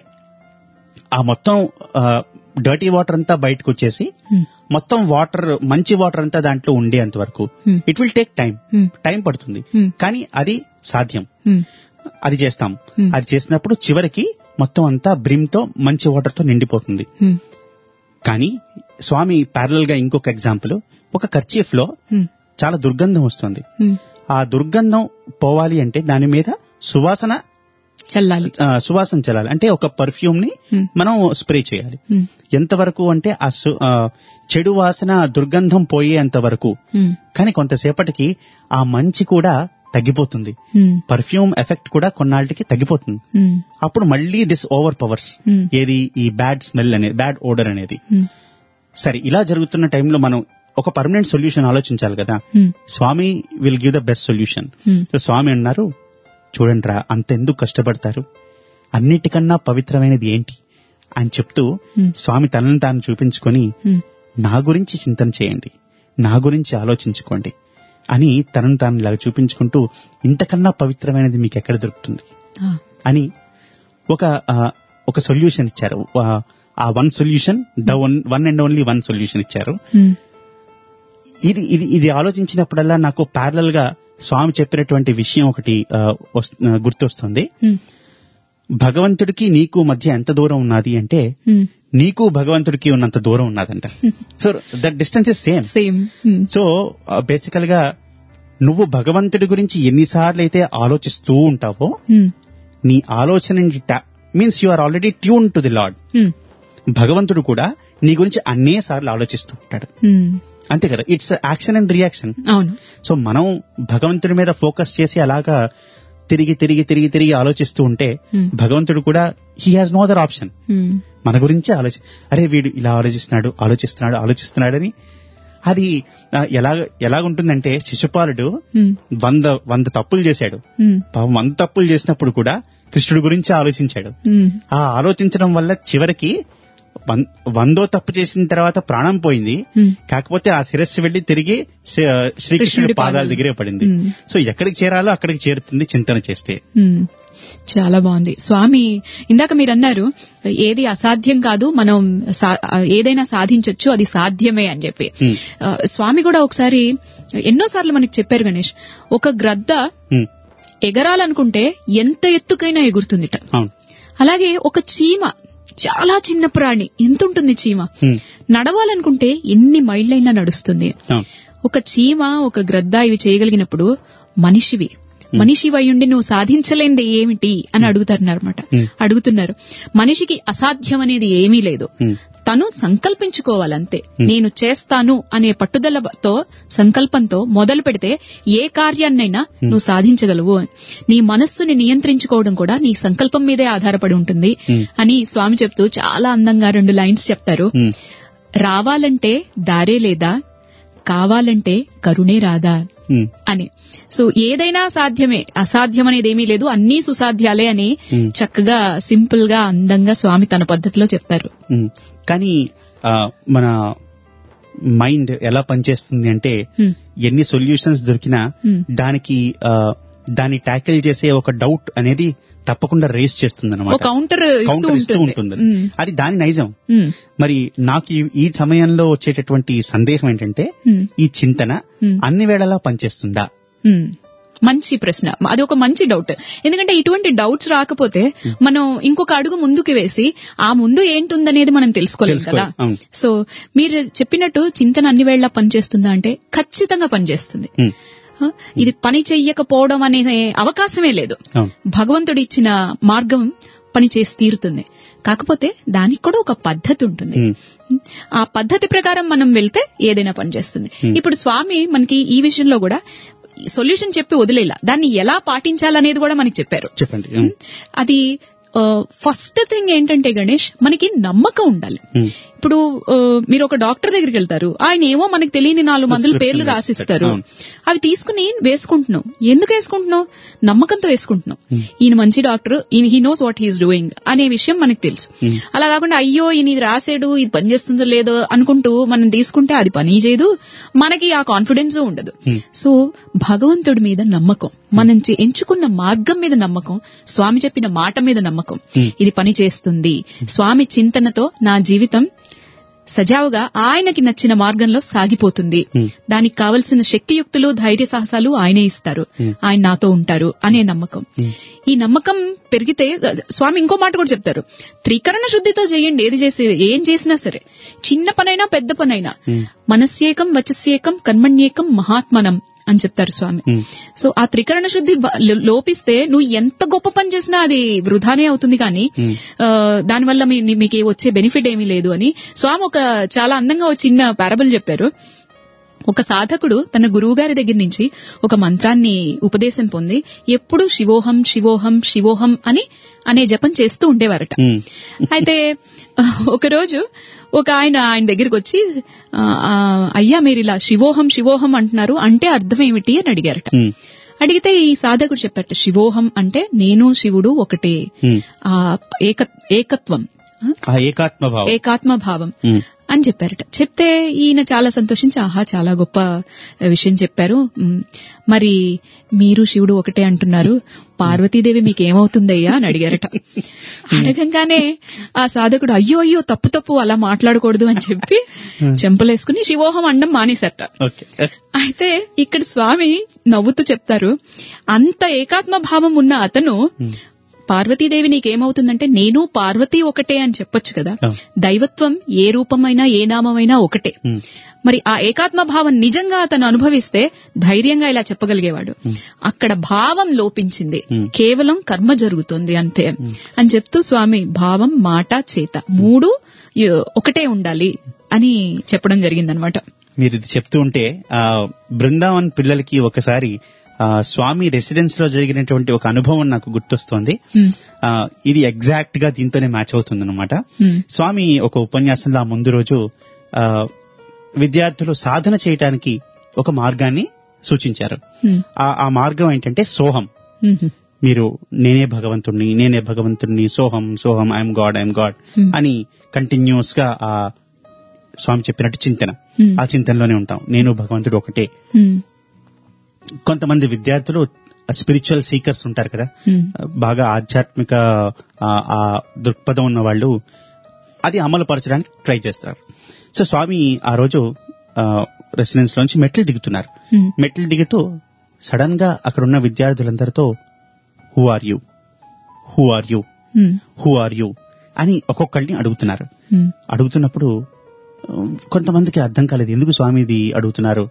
ఆ మొత్తం డర్టీ వాటర్ అంతా బయటకు వచ్చేసి Hmm. మొత్తం వాటర్ మంచి వాటర్ అంతా దాంట్లో ఉండేంత వరకు Hmm. It will take time Hmm. Time పడుతుంది Hmm. కానీ అది సాధ్యం Hmm. అది చేస్తాం Hmm. అది చేసినప్పుడు చివరికి మొత్తం అంతా బ్రిమ్ తో మంచి వాటర్ తో నిండిపోతుంది Hmm. కానీ స్వామి ప్యారల్ గా ఇంకొక ఎగ్జాంపుల్ ఒక కర్చీఫ్ లో Hmm. చాలా దుర్గంధం వస్తుంది Hmm. ఆ దుర్గంధం పోవాలి అంటే దాని మీద సువాసన చల్లాలి ఆ, సువాసన చల్లాలి అంటే ఒక పర్ఫ్యూమ్ ని Hmm. మనం స్ప్రే చేయాలి Hmm. ఎంతవరకు అంటే ఆ సు- ఆ, చెడు వాసన దుర్గంధం పోయేంత వరకు Hmm. కానీ కొంతసేపటికి ఆ మంచి కూడా తగ్గిపోతుంది Hmm. పర్ఫ్యూమ్ ఎఫెక్ట్ కూడా కొన్నాళ్ళకి తగ్గిపోతుంది Hmm. అప్పుడు మళ్ళీ దిస్ ఓవర్ పవర్స్ Hmm. ఏది ఈ బ్యాడ్ స్మెల్ అనేది బ్యాడ్ ఓడర్ అనేది Hmm. సరే ఇలా జరుగుతున్న టైంలో మనం ఒక పర్మనెంట్ సొల్యూషన్ ఆలోచించాలి కదా Hmm. Swami will give the best solution Hmm. So Swami అన్నారు చూడండి రా అంతెందుకు కష్టపడతారు అన్నిటికన్నా పవిత్రమైనది ఏంటి అని చెప్తూ Hmm. స్వామి తనని తాను చూపించుకొని Hmm. నా గురించి చింతన చేయండి నా గురించి ఆలోచించుకోండి అని తనను తాను ఇలా చూపించుకుంటూ ఇంతకన్నా పవిత్రమైనది మీకు ఎక్కడ దొరుకుతుంది ఆ, అని ఒక ఆ, ఒక సొల్యూషన్ ఇచ్చారు ఆ, ఆ one solution the one one and only one solution ఇచ్చారు ఉమ్, ఇది ఇది ఇది ఆలోచించినప్పుడల్లా నాకు ప్యారలల్ గా స్వామి చెప్పినటువంటి విషయం ఒకటి ఆ, వస్- ఆ, గుర్తొస్తుంది ఉమ్, భగవంతుడికి నీకు మధ్య ఎంత దూరం ఉన్నది అంటే ఉమ్, నీకు భగవంతుడికి ఉన్నంత దూరం ఉన్నదంట so that distance is same same um, so బేసికల్ గా నువ్వు భగవంతుడి గురించి ఎన్నిసార్లు అయితే ఆలోచిస్తూ ఉంటావో ఉమ్, నీ ఆలోచన means you are already tune to the lord um, భగవంతుడు కూడా నీ గురించి అన్నే సార్లు ఆలోచిస్తూ ఉంటాడు ఉమ్, అంతే కదా ఇట్స్ యాక్షన్ అండ్ రియాక్షన్ అవును సో మనం భగవంతుడి మీద ఫోకస్ చేసి అలాగా తిరిగి తిరిగి తిరిగి తిరిగి ఆలోచిస్తూ ఉంటే Hmm. భగవంతుడు కూడా he has no other option um, మన గురించి ఆలోచి అరే వీడు ఇలా ఆలోచిస్తున్నాడు ఆలోచిస్తున్నాడు ఆలోచిస్తున్నాడని అది ఆ, ఎలా ఎలాగుంటుందంటే శిశుపాలుడు ఉమ్, వంద వంద తప్పులు చేశాడు ఉమ్, పాపం వంద తప్పులు చేసినప్పుడు కూడా కృష్ణుడి గురించి ఆలోచించాడు ఉమ్, ఆ ఆలోచించడం వల్ల చివరికి వన్- వందో తప్పు చేసిన తర్వాత ప్రాణం పోయింది ఉమ్. కాకపోతే ఆ శిరస్సు వెళ్లి తిరిగి శ్రీ- శ్రీకృష్ణుడి కృష్ణుడి పాదాల పాదాలు. దగ్గరే పడింది మ్. సో ఎక్కడికి చేరాలో అక్కడికి చేరుతుంది చింతన చేస్తే ఉమ్, చాలా బాగుంది స్వామి ఇందాక మీరు అన్నారు ఏది అసాధ్యం కాదు మనం సా- ఏదైనా సాధించొచ్చు అది సాధ్యమే అని చెప్పి Hmm. ఆ, స్వామి కూడా ఒకసారి ఎన్నోసార్లు మనకి చెప్పారు గణేష్ ఒక గ్రద్ద మ్, ఎగరాలనుకుంటే ఎంత ఎత్తుకైనా ఎగురుతుందిట అవును అలాగే ఒక చీమ చాలా చిన్న ప్రాణి ఎంత ఉంటుంది చీమ మ్, నడవాలనుకుంటే ఎన్ని మైళ్ళైనా నడుస్తుంది అవును ఒక చీమ ఒక గ్రద్ద ఇవి చేయగలిగినప్పుడు మనిషివి మనిషి అయ్యుండి నువ్వు సాధించలేంది ఏమిటి అని అడుగుతారన్నమాట Hmm. అడుగుతున్నారు మనిషికి అసాధ్యం అనేది ఏమీ లేదు మ్, తను సంకల్పించుకోవాలంతే నేను చేస్తాను అనే పట్టుదలతో సంకల్పంతో మొదలు పెడితే ఏ కార్యాన్నైనా నువ్వు సాధించగలవు నీ మనస్సుని నియంత్రించుకోవడం కూడా నీ సంకల్పం మీదే ఆధారపడి ఉంటుంది Hmm. అని స్వామి చెప్తూ చాలా అందంగా రెండు లైన్స్ చెప్తారు మ్, రావాలంటే దారే లేదా కావాలంటే కరుణే రాదా మ్, అని సో ఏదైనా సాధ్యమే అసాధ్యం అనేది ఏమీ లేదు అన్నీ సుసాధ్యాలే అని Hmm. చక్కగా సింపుల్ గా అందంగా స్వామి తన పద్ధతిలో చెప్తారు మ్. కానీ ఆ, మన మైండ్ ఎలా పనిచేస్తుంది అంటే Hmm. ఎన్ని సొల్యూషన్స్ దొరికినా Hmm. దానికి ఆ, దాన్ని ట్యాకిల్ చేసే ఒక డౌట్ అనేది తప్పకుండా రేస్ చేస్తుంది ఒక కౌంటర్ ఇస్తూ కౌంటర్ ఇస్తూ ఉంటుంది ఉంటుంది మ్. అది దాని నైజం మ్. మరి నాకు ఈ- ఈ సమయంలో వచ్చేటటువంటి సందేహం ఏంటంటే మ్. ఈ చింతన మ్. అన్ని వేళలా పనిచేస్తుందా మ్మ్. మంచి ప్రశ్న అది ఒక మంచి డౌట్ ఎందుకంటే ఇటువంటి డౌట్స్ రాకపోతే మనం ఇంకొక అడుగు ముందుకు వేసి ఆ ముందు ఏంటుందనేది మనం తెలుసుకోలేం కదా తెలుసుకోలేం, అవును. సో మీరు చెప్పినట్టు చింతన అన్ని వేళ పనిచేస్తుందా అంటే ఖచ్చితంగా పనిచేస్తుంది మ్. ఆ, ఇది పని చెయ్యకపోవడం అనే అవకాశమే లేదు అవును. భగవంతుడు ఇచ్చిన మార్గం పని చేసి తీరుతుంది కాకపోతే దానికి కూడా ఒక పద్ధతి ఉంటుంది మ్. ఆ పద్ధతి ప్రకారం మనం వెళ్తే ఏదైనా పనిచేస్తుంది ఇప్పుడు స్వామి మనకి ఈ విషయంలో కూడా సొల్యూషన్ చెప్పి వదిలేలా దాన్ని ఎలా పాటించాలనేది కూడా మనకి చెప్పారు చెప్పండి మ్. అది ఫస్ట్ థింగ్ ఏంటంటే గణేష్ మనకి నమ్మకం ఉండాలి మ్. ఇప్పుడు ఆ, మీరు ఒక డాక్టర్ దగ్గరికి వెళ్తారు ఆయన ఏమో మనకి తెలియని నాలుగు మందుల పేర్లు Prescription రాసిస్తారు అవును. అవి తీసుకుని వేసుకుంటున్నాం ఎందుకు వేసుకుంటున్నాం నమ్మకంతో వేసుకుంటున్నాం ఈయన మంచి డాక్టర్ ఈయన he knows what he is doing అనే విషయం మనకు తెలుసు Hmm. అలా కాకుండా అయ్యో ఈయన ఇది రాసాడు ఇది పనిచేస్తుందో లేదో అనుకుంటూ మనం తీసుకుంటే అది పని చేయదు మనకి ఆ కాన్ఫిడెన్స్ ఉండదు సో భగవంతుడి మీద నమ్మకం మనం చే- ఎంచుకున్న మార్గం మీద నమ్మకం స్వామి చెప్పిన మాట మీద నమ్మకం ఇది పని చేస్తుంది స్వామి చింతనతో నా జీవితం సజావుగా ఆయనకి నచ్చిన మార్గంలో సాగిపోతుంది దానికి కావలసిన శక్తియుక్తులు ధైర్య సాహసాలు ఆయనే ఇస్తారు ఆయన నాతో ఉంటారు అనే నమ్మకం ఈ నమ్మకం పెరిగితే స్వామి ఇంకో మాట కూడా చెప్తారు త్రికరణ శుద్ధితో చేయండి ఏది చేసే ఏం చేసినా సరే చిన్న పనైనా పెద్ద పనైనా మనస్యేకం వచస్యేకం కర్మణ్యేకం మహాత్మనం అని చెప్తారు స్వామి సో ఆ త్రికరణ శుద్ధి బ- లో- లోపిస్తే నువ్వు ఎంత గొప్ప పని చేసినా అది వృధానే అవుతుంది కానీ ఆ, దానివల్ల మీ నీ- మీకు వచ్చే బెనిఫిట్ ఏమీ లేదు అని స్వామి ఒక చాలా అందంగా ఒక చిన్న పారబుల్ చెప్పారు ఒక సాధకుడు తన గురువు గారి దగ్గర నుంచి ఒక మంత్రాన్ని ఉపదేశం పొంది ఎప్పుడు శివోహం శివోహం శివోహం అని అనే జపం చేస్తూ ఉండేవారట మ్. అయితే ఒకరోజు ఒక ఆయన ఆయన దగ్గరికి వచ్చి ఆ, ఆ, అయ్యా మీరు ఇలా శివోహం శివోహం అంటున్నారు అంటే అర్థం ఏమిటి అని అడిగారట మ్. అడిగితే ఈ సాధకుడు చెప్పారట శివోహం అంటే నేను శివుడు ఒకటే మ్. ఆ ఏక ఏకత్వం ఆ, ఆ ఏకాత్మ భావం ఏకాత్మ భావం మ్. అని చెప్పారట చెప్తే ఈయన చాలా సంతోషించి ఆహా చాలా గొప్ప విషయం చెప్పారు మ్, మరి మీరు శివుడు ఒకటే అంటున్నారు పార్వతీదేవి మీకు ఏమవుతుందయ్యా అని అడిగారట అడగంగానే ఆ సాధకుడు అయ్యో అయ్యో తప్పు తప్పు అలా మాట్లాడకూడదు అని చెప్పి చెంపలేసుకుని శివోహం అండం మానేసట ఓకే అయితే ఇక్కడ స్వామి నవ్వుతూ చెప్తారు అంత ఏకాత్మ భావం ఉన్న అతను పార్వతీదేవి నీకేమవుతుందంటే నేను పార్వతి ఒకటే అని చెప్పొచ్చు కదా అవును. దైవత్వం ఏ రూపమైనా ఏ నామమైనా ఒకటే ఉమ్. మరి ఆ ఏకాత్మ భావం నిజంగా అతను అనుభవిస్తే ధైర్యంగా ఇలా చెప్పగలిగేవాడు అక్కడ భావం లోపించింది Hmm. కేవలం కర్మ జరుగుతుంది అంతే అని చెప్తూ స్వామి భావం మాట చేత మూడు యు- ఒకటే ఉండాలి అని చెప్పడం జరిగిందనమాట మీరు ఇది చెప్తూ ఉంటే ఆ బృందావన్ పిల్లలకి ఒకసారి ఆ, స్వామి రెసిడెన్స్ లో జరిగినటువంటి ఒక అనుభవం నాకు గుర్తొస్తోంది ఆ, ఇది ఎగ్జాక్ట్ గా దీంతోనే మ్యాచ్ అవుతుంది అనమాట స్వామి ఒక ఉపన్యాసంలో ఆ ముందు రోజు ఆ, విద్యార్థులు సాధన చేయటానికి ఒక మార్గాన్ని సూచించారు ఆ- ఆ మార్గం ఏంటంటే సోహం మీరు నేనే భగవంతుణ్ణి నేనే భగవంతుణ్ణి సోహం సోహం ఐఎమ్ గాడ్ ఐఎమ్ గాడ్ అని కంటిన్యూస్ గా ఆ స్వామి చెప్పినట్టు చింతన Hmm. ఆ చింతనలోనే ఉంటాం నేను భగవంతుడు ఒకటే కొంతమంది విద్యార్థులు స్పిరిచువల్ సీకర్స్ ఉంటారు కదా బాగా ఆధ్యాత్మిక ఆ- ఆ దృక్పథం ఉన్న వాళ్ళు అది అమలు పరచడానికి ట్రై చేస్తారు సో స్వామి ఆ రోజు రెసిడెన్స్ లోంచి మెట్లు దిగుతున్నారు మెట్లు దిగుతూ సడన్ గా అక్కడ ఉన్న విద్యార్థులందరితో who are you who are you who are you అని ఒక్కొక్కరిని అడుగుతున్నారు అడుగుతున్నప్పుడు ఆ, కొంతమందికి అర్థం కాలేదు ఎందుకు స్వామి ఇది అడుగుతున్నారు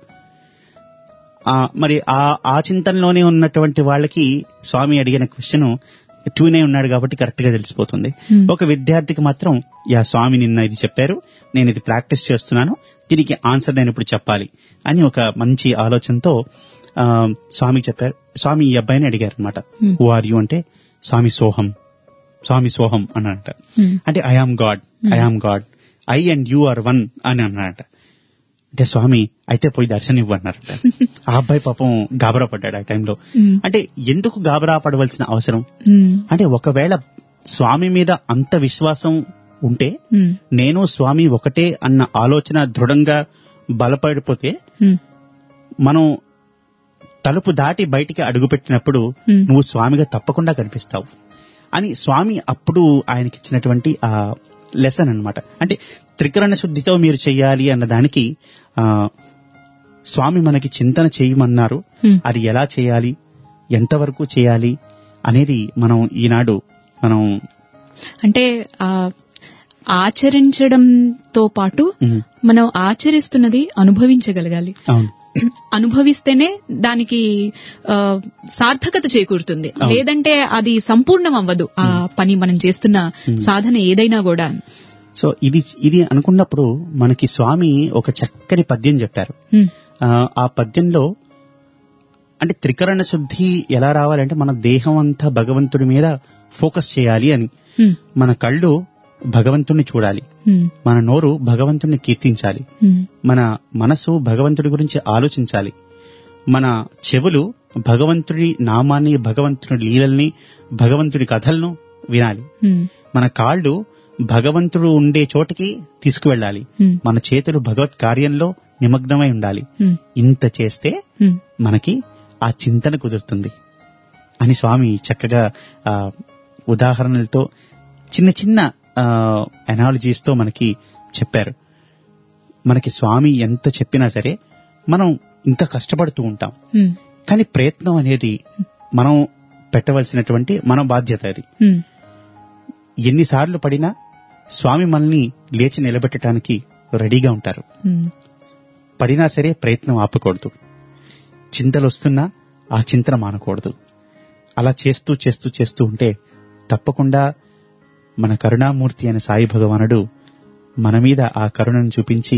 ఆ, మరి ఆ ఆ చింతనలోనే ఉన్నటువంటి వాళ్ళకి స్వామి అడిగిన క్వశ్చన్ ట్యూన్ అయి ఉన్నాడు కాబట్టి కరెక్ట్ గా తెలిసిపోతుంది ఒక విద్యార్థికి మాత్రం యా స్వామి నిన్న ఇది చెప్పారు నేను ఇది ప్రాక్టీస్ చేస్తున్నాను దీనికి ఆన్సర్ నేను ఇప్పుడు చెప్పాలి అని ఒక మంచి ఆలోచనతో ఆ, స్వామి చెప్పారు స్వామి ఈ అబ్బాయిని అడిగారు అనమాట హూ ఆర్ యూ అంటే స్వామి సోహం స్వామి సోహం అన్నాడట అంటే I am God I am God I and you are one అని అన్నాడట అంటే స్వామి అయితే పోయి దర్శనం ఇవ్వన్నారట ఆ అబ్బాయి పాపం గాబరా పడ్డాడు ఆ టైంలో అంటే ఎందుకు గాబరా పడవలసిన అవసరం అంటే ఒకవేళ స్వామి మీద అంత విశ్వాసం ఉంటే నేను స్వామి ఒకటే అన్న ఆలోచన దృఢంగా బలపడిపోతే మనం తలుపు దాటి బయటికి అడుగుపెట్టినప్పుడు Hmm. నువ్వు స్వామిగా తప్పకుండా కనిపిస్తావు అని స్వామి అప్పుడు ఆయనకి ఇచ్చినటువంటి ఆ లెసన్ అన్నమాట అంటే త్రికరణ శుద్ధితో మీరు చెయ్యాలి అన్న దానికి ఆ స్వామి మనకి చింతన చేయమన్నారు Hmm. అది ఎలా చేయాలి ఎంతవరకు చేయాలి అనేది మనం ఈనాడు మనం అంటే ఆ ఆచరించడంతో పాటు ఉమ్, మనం ఆచరిస్తున్నది అనుభవించగలగాలి అవును అనుభవిస్తేనే దానికి ఆ, సార్థకత చేకూరుతుంది అవును. లేదంటే అది సంపూర్ణం అవ్వదు ఆ పని మనం చేస్తున్న సాధన ఏదైనా కూడా సో ఇది ఇది అనుకున్నప్పుడు మనకి స్వామి ఒక చక్కని పద్యం చెప్పారు హ్మ్. ఆ, ఆ పద్యంలో అంటే త్రికరణ శుద్ధి ఎలా రావాలంటే మన దేహం అంతా భగవంతుడి మీద ఫోకస్ చేయాలి అని హ్మ్. మన కళ్ళు భగవంతుణ్ణి చూడాలి హ్మ్. మన నోరు భగవంతుణ్ణి కీర్తించాలి హ్మ్. మన మనసు భగవంతుడి గురించి ఆలోచించాలి మన చెవులు భగవంతుడి నామాన్ని భగవంతుడి లీలల్ని భగవంతుడి కథలను వినాలి హ్మ్. మన కాళ్ళు భగవంతుడు ఉండే చోటికి తీసుకువెళ్ళాలి హ్మ్. మన చేతులు భగవత్ కార్యంలో నిమగ్నమై ఉండాలి హ్మ్. ఇంత చేస్తే హ్మ్. మనకి ఆ చింతన కుదురుతుంది అని స్వామి చక్కగా ఆ ఉదాహరణలతో చిన్న చిన్న అనాలజీస్ తో మనకి చెప్పారు మనకి స్వామి ఎంత చెప్పినా సరే మనం ఇంకా కష్టపడుతూ ఉంటాం హ్మ్. కానీ ప్రయత్నం అనేది మనం పెట్టవలసినటువంటి మన బాధ్యత అది హ్మ్. ఎన్నిసార్లు పడినా స్వామి మనల్ని లేచి నిలబెట్టడానికి రెడీగా ఉంటారు హ్మ్. పడినా సరే ప్రయత్నం ఆపకూడదు చింతలు వస్తున్నా ఆ చింతన మానకూడదు అలా చేస్తూ చేస్తూ చేస్తూ ఉంటే తప్పకుండా మన కరుణామూర్తి అయిన సాయి భగవానుడు మన మీద ఆ కరుణను చూపించి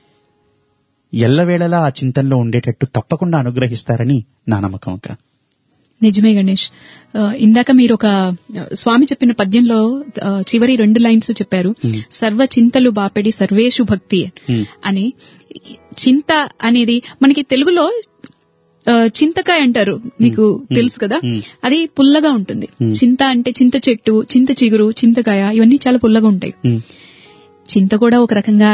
ఎల్లవేళలా ఆ చింతనలో ఉండేటట్టు తప్పకుండా అనుగ్రహిస్తారని నా నమ్మకం అక్క నిజమే గణేష్ ఆ, ఇందాక మీరు ఒక ఆ, స్వామి చెప్పిన పద్యంలో ఆ, చివరి రెండు లైన్స్ చెప్పారు Hmm. సర్వ చింతలు బాపెడి సర్వేషు భక్తి Hmm. అని చింత అనేది మనకి తెలుగులో ఆ, చింతకాయ అంటారు మీకు తెలుసు కదా Hmm. అది పుల్లగా ఉంటుంది Hmm. చింత అంటే చింత చెట్టు చింత చిగురు చింతకాయ ఇవన్నీ చాలా పుల్లగా ఉంటాయి ఉమ్, చింత కూడా ఒక రకంగా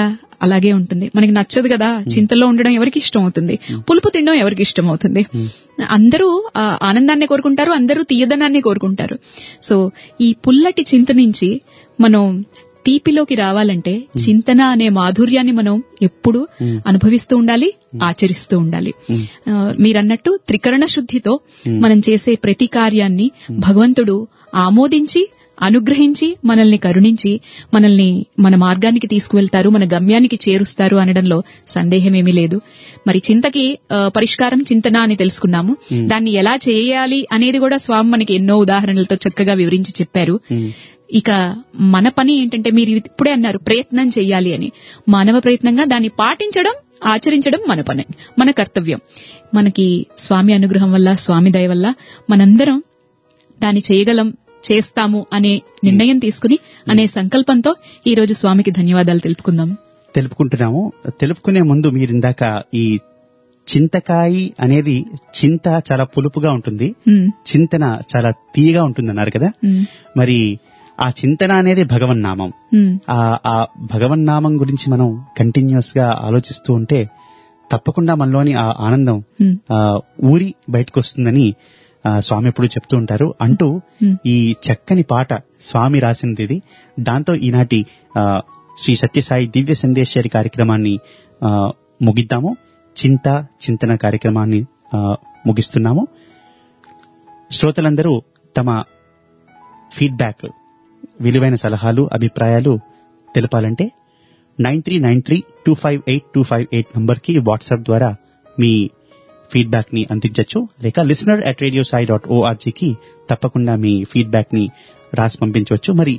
అలాగే ఉంటుంది మనకి నచ్చదు కదా చింతలో ఉండడం ఎవరికి ఇష్టం అవుతుంది పులుపు తినడం ఎవరికి ఇష్టం అవుతుంది అందరూ ఆ, ఆనందాన్ని కోరుకుంటారు అందరూ తీయదనాన్ని కోరుకుంటారు సో ఈ పుల్లటి చింత నుంచి మనం తీపిలోకి రావాలంటే చింతన అనే మాధుర్యాన్ని మనం ఎప్పుడు అనుభవిస్తూ ఉండాలి ఆచరిస్తూ ఉండాలి ఆ, మీరన్నట్టు త్రికరణ శుద్ధితో మనం చేసే ప్రతి కార్యాన్ని భగవంతుడు ఆమోదించి అనుగ్రహించి మనల్ని కరుణించి మనల్ని మన మార్గానికి తీసుకువెళ్తారు మన గమ్యానికి చేరుస్తారు అనడంలో సందేహమేమీ లేదు మరి చింతకి ఆ, పరిష్కారం చింతన అని తెలుసుకున్నాము దాన్ని ఎలా చేయాలి అనేది కూడా స్వామి మనకి ఎన్నో ఉదాహరణలతో చక్కగా వివరించి చెప్పారు ఇక మన పని ఏంటంటే మీరు ఇప్పుడే అన్నారు ప్రయత్నం చెయ్యాలి అని మానవ ప్రయత్నంగా దాన్ని పాటించడం ఆచరించడం మన పని మన కర్తవ్యం మనకి స్వామి అనుగ్రహం వల్ల స్వామి దయ వల్ల మనందరం దాన్ని చేయగలం చేస్తాము అనే నిర్ణయం తీసుకుని అనే సంకల్పంతో ఈ రోజు స్వామికి ధన్యవాదాలు తెలుపుకుందాం తెలుపుకుంటున్నాము తెలుపుకునే ముందు మీరు ఇందాక ఈ చింతకాయి అనేది చింత చాలా పులుపుగా ఉంటుంది ఉమ్, చింతన చాలా తీయగా ఉంటుంది అన్నారు కదా ఉమ్, మరి ఆ చింతన అనేది భగవన్నామం ఉమ్, ఆ ఆ భగవన్నామం గురించి మనం కంటిన్యూస్ గా ఆలోచిస్తూ ఉంటే తప్పకుండా మనలోని ఆ ఆనందం ఉమ్, ఆ ఊరి బయటకు వస్తుందని ఆ, స్వామి ఎప్పుడు చెప్తూ ఉంటారు అంటూ Hmm. ఈ చక్కని పాట స్వామి రాసినది ఇది దాంతో ఈనాటి ఆ, శ్రీ సత్యసాయి దివ్య సందేశ్వరి కార్యక్రమాన్ని ఆ, ముగిద్దాము చింత చింతన కార్యక్రమాన్ని ఆ, ముగిస్తున్నాము శ్రోతలందరూ తమ ఫీడ్బ్యాక్ విలువైన సలహాలు అభిప్రాయాలు తెలపాలంటే nine three nine three two five eight two five eight నంబర్కి వాట్సాప్ ద్వారా మీ ఫీడ్బ్యాక్ ని అందించవచ్చు లేక listener at radio Sai dot ఓఆర్జీకి తప్పకుండా మీ ఫీడ్బ్యాక్ ని రాసి పంపించవచ్చు మరి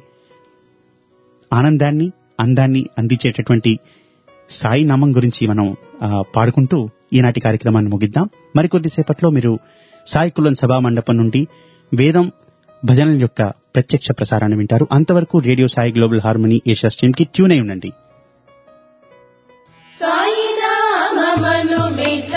ఆనందాన్ని అందాన్ని అందించేటటువంటి సాయి నామం గురించి మనం ఆ, పాడుకుంటూ ఈనాటి కార్యక్రమాన్ని ముగిద్దాం మరికొద్దిసేపట్లో మీరు సాయి కులన్ సభా మండపం నుండి వేదం భజనల యొక్క ప్రత్యక్ష ప్రసారాన్ని వింటారు అంతవరకు radio Sai global harmony Asia stream కి ట్యూన్ అయి ఉండండి సాయి నామమును విఠ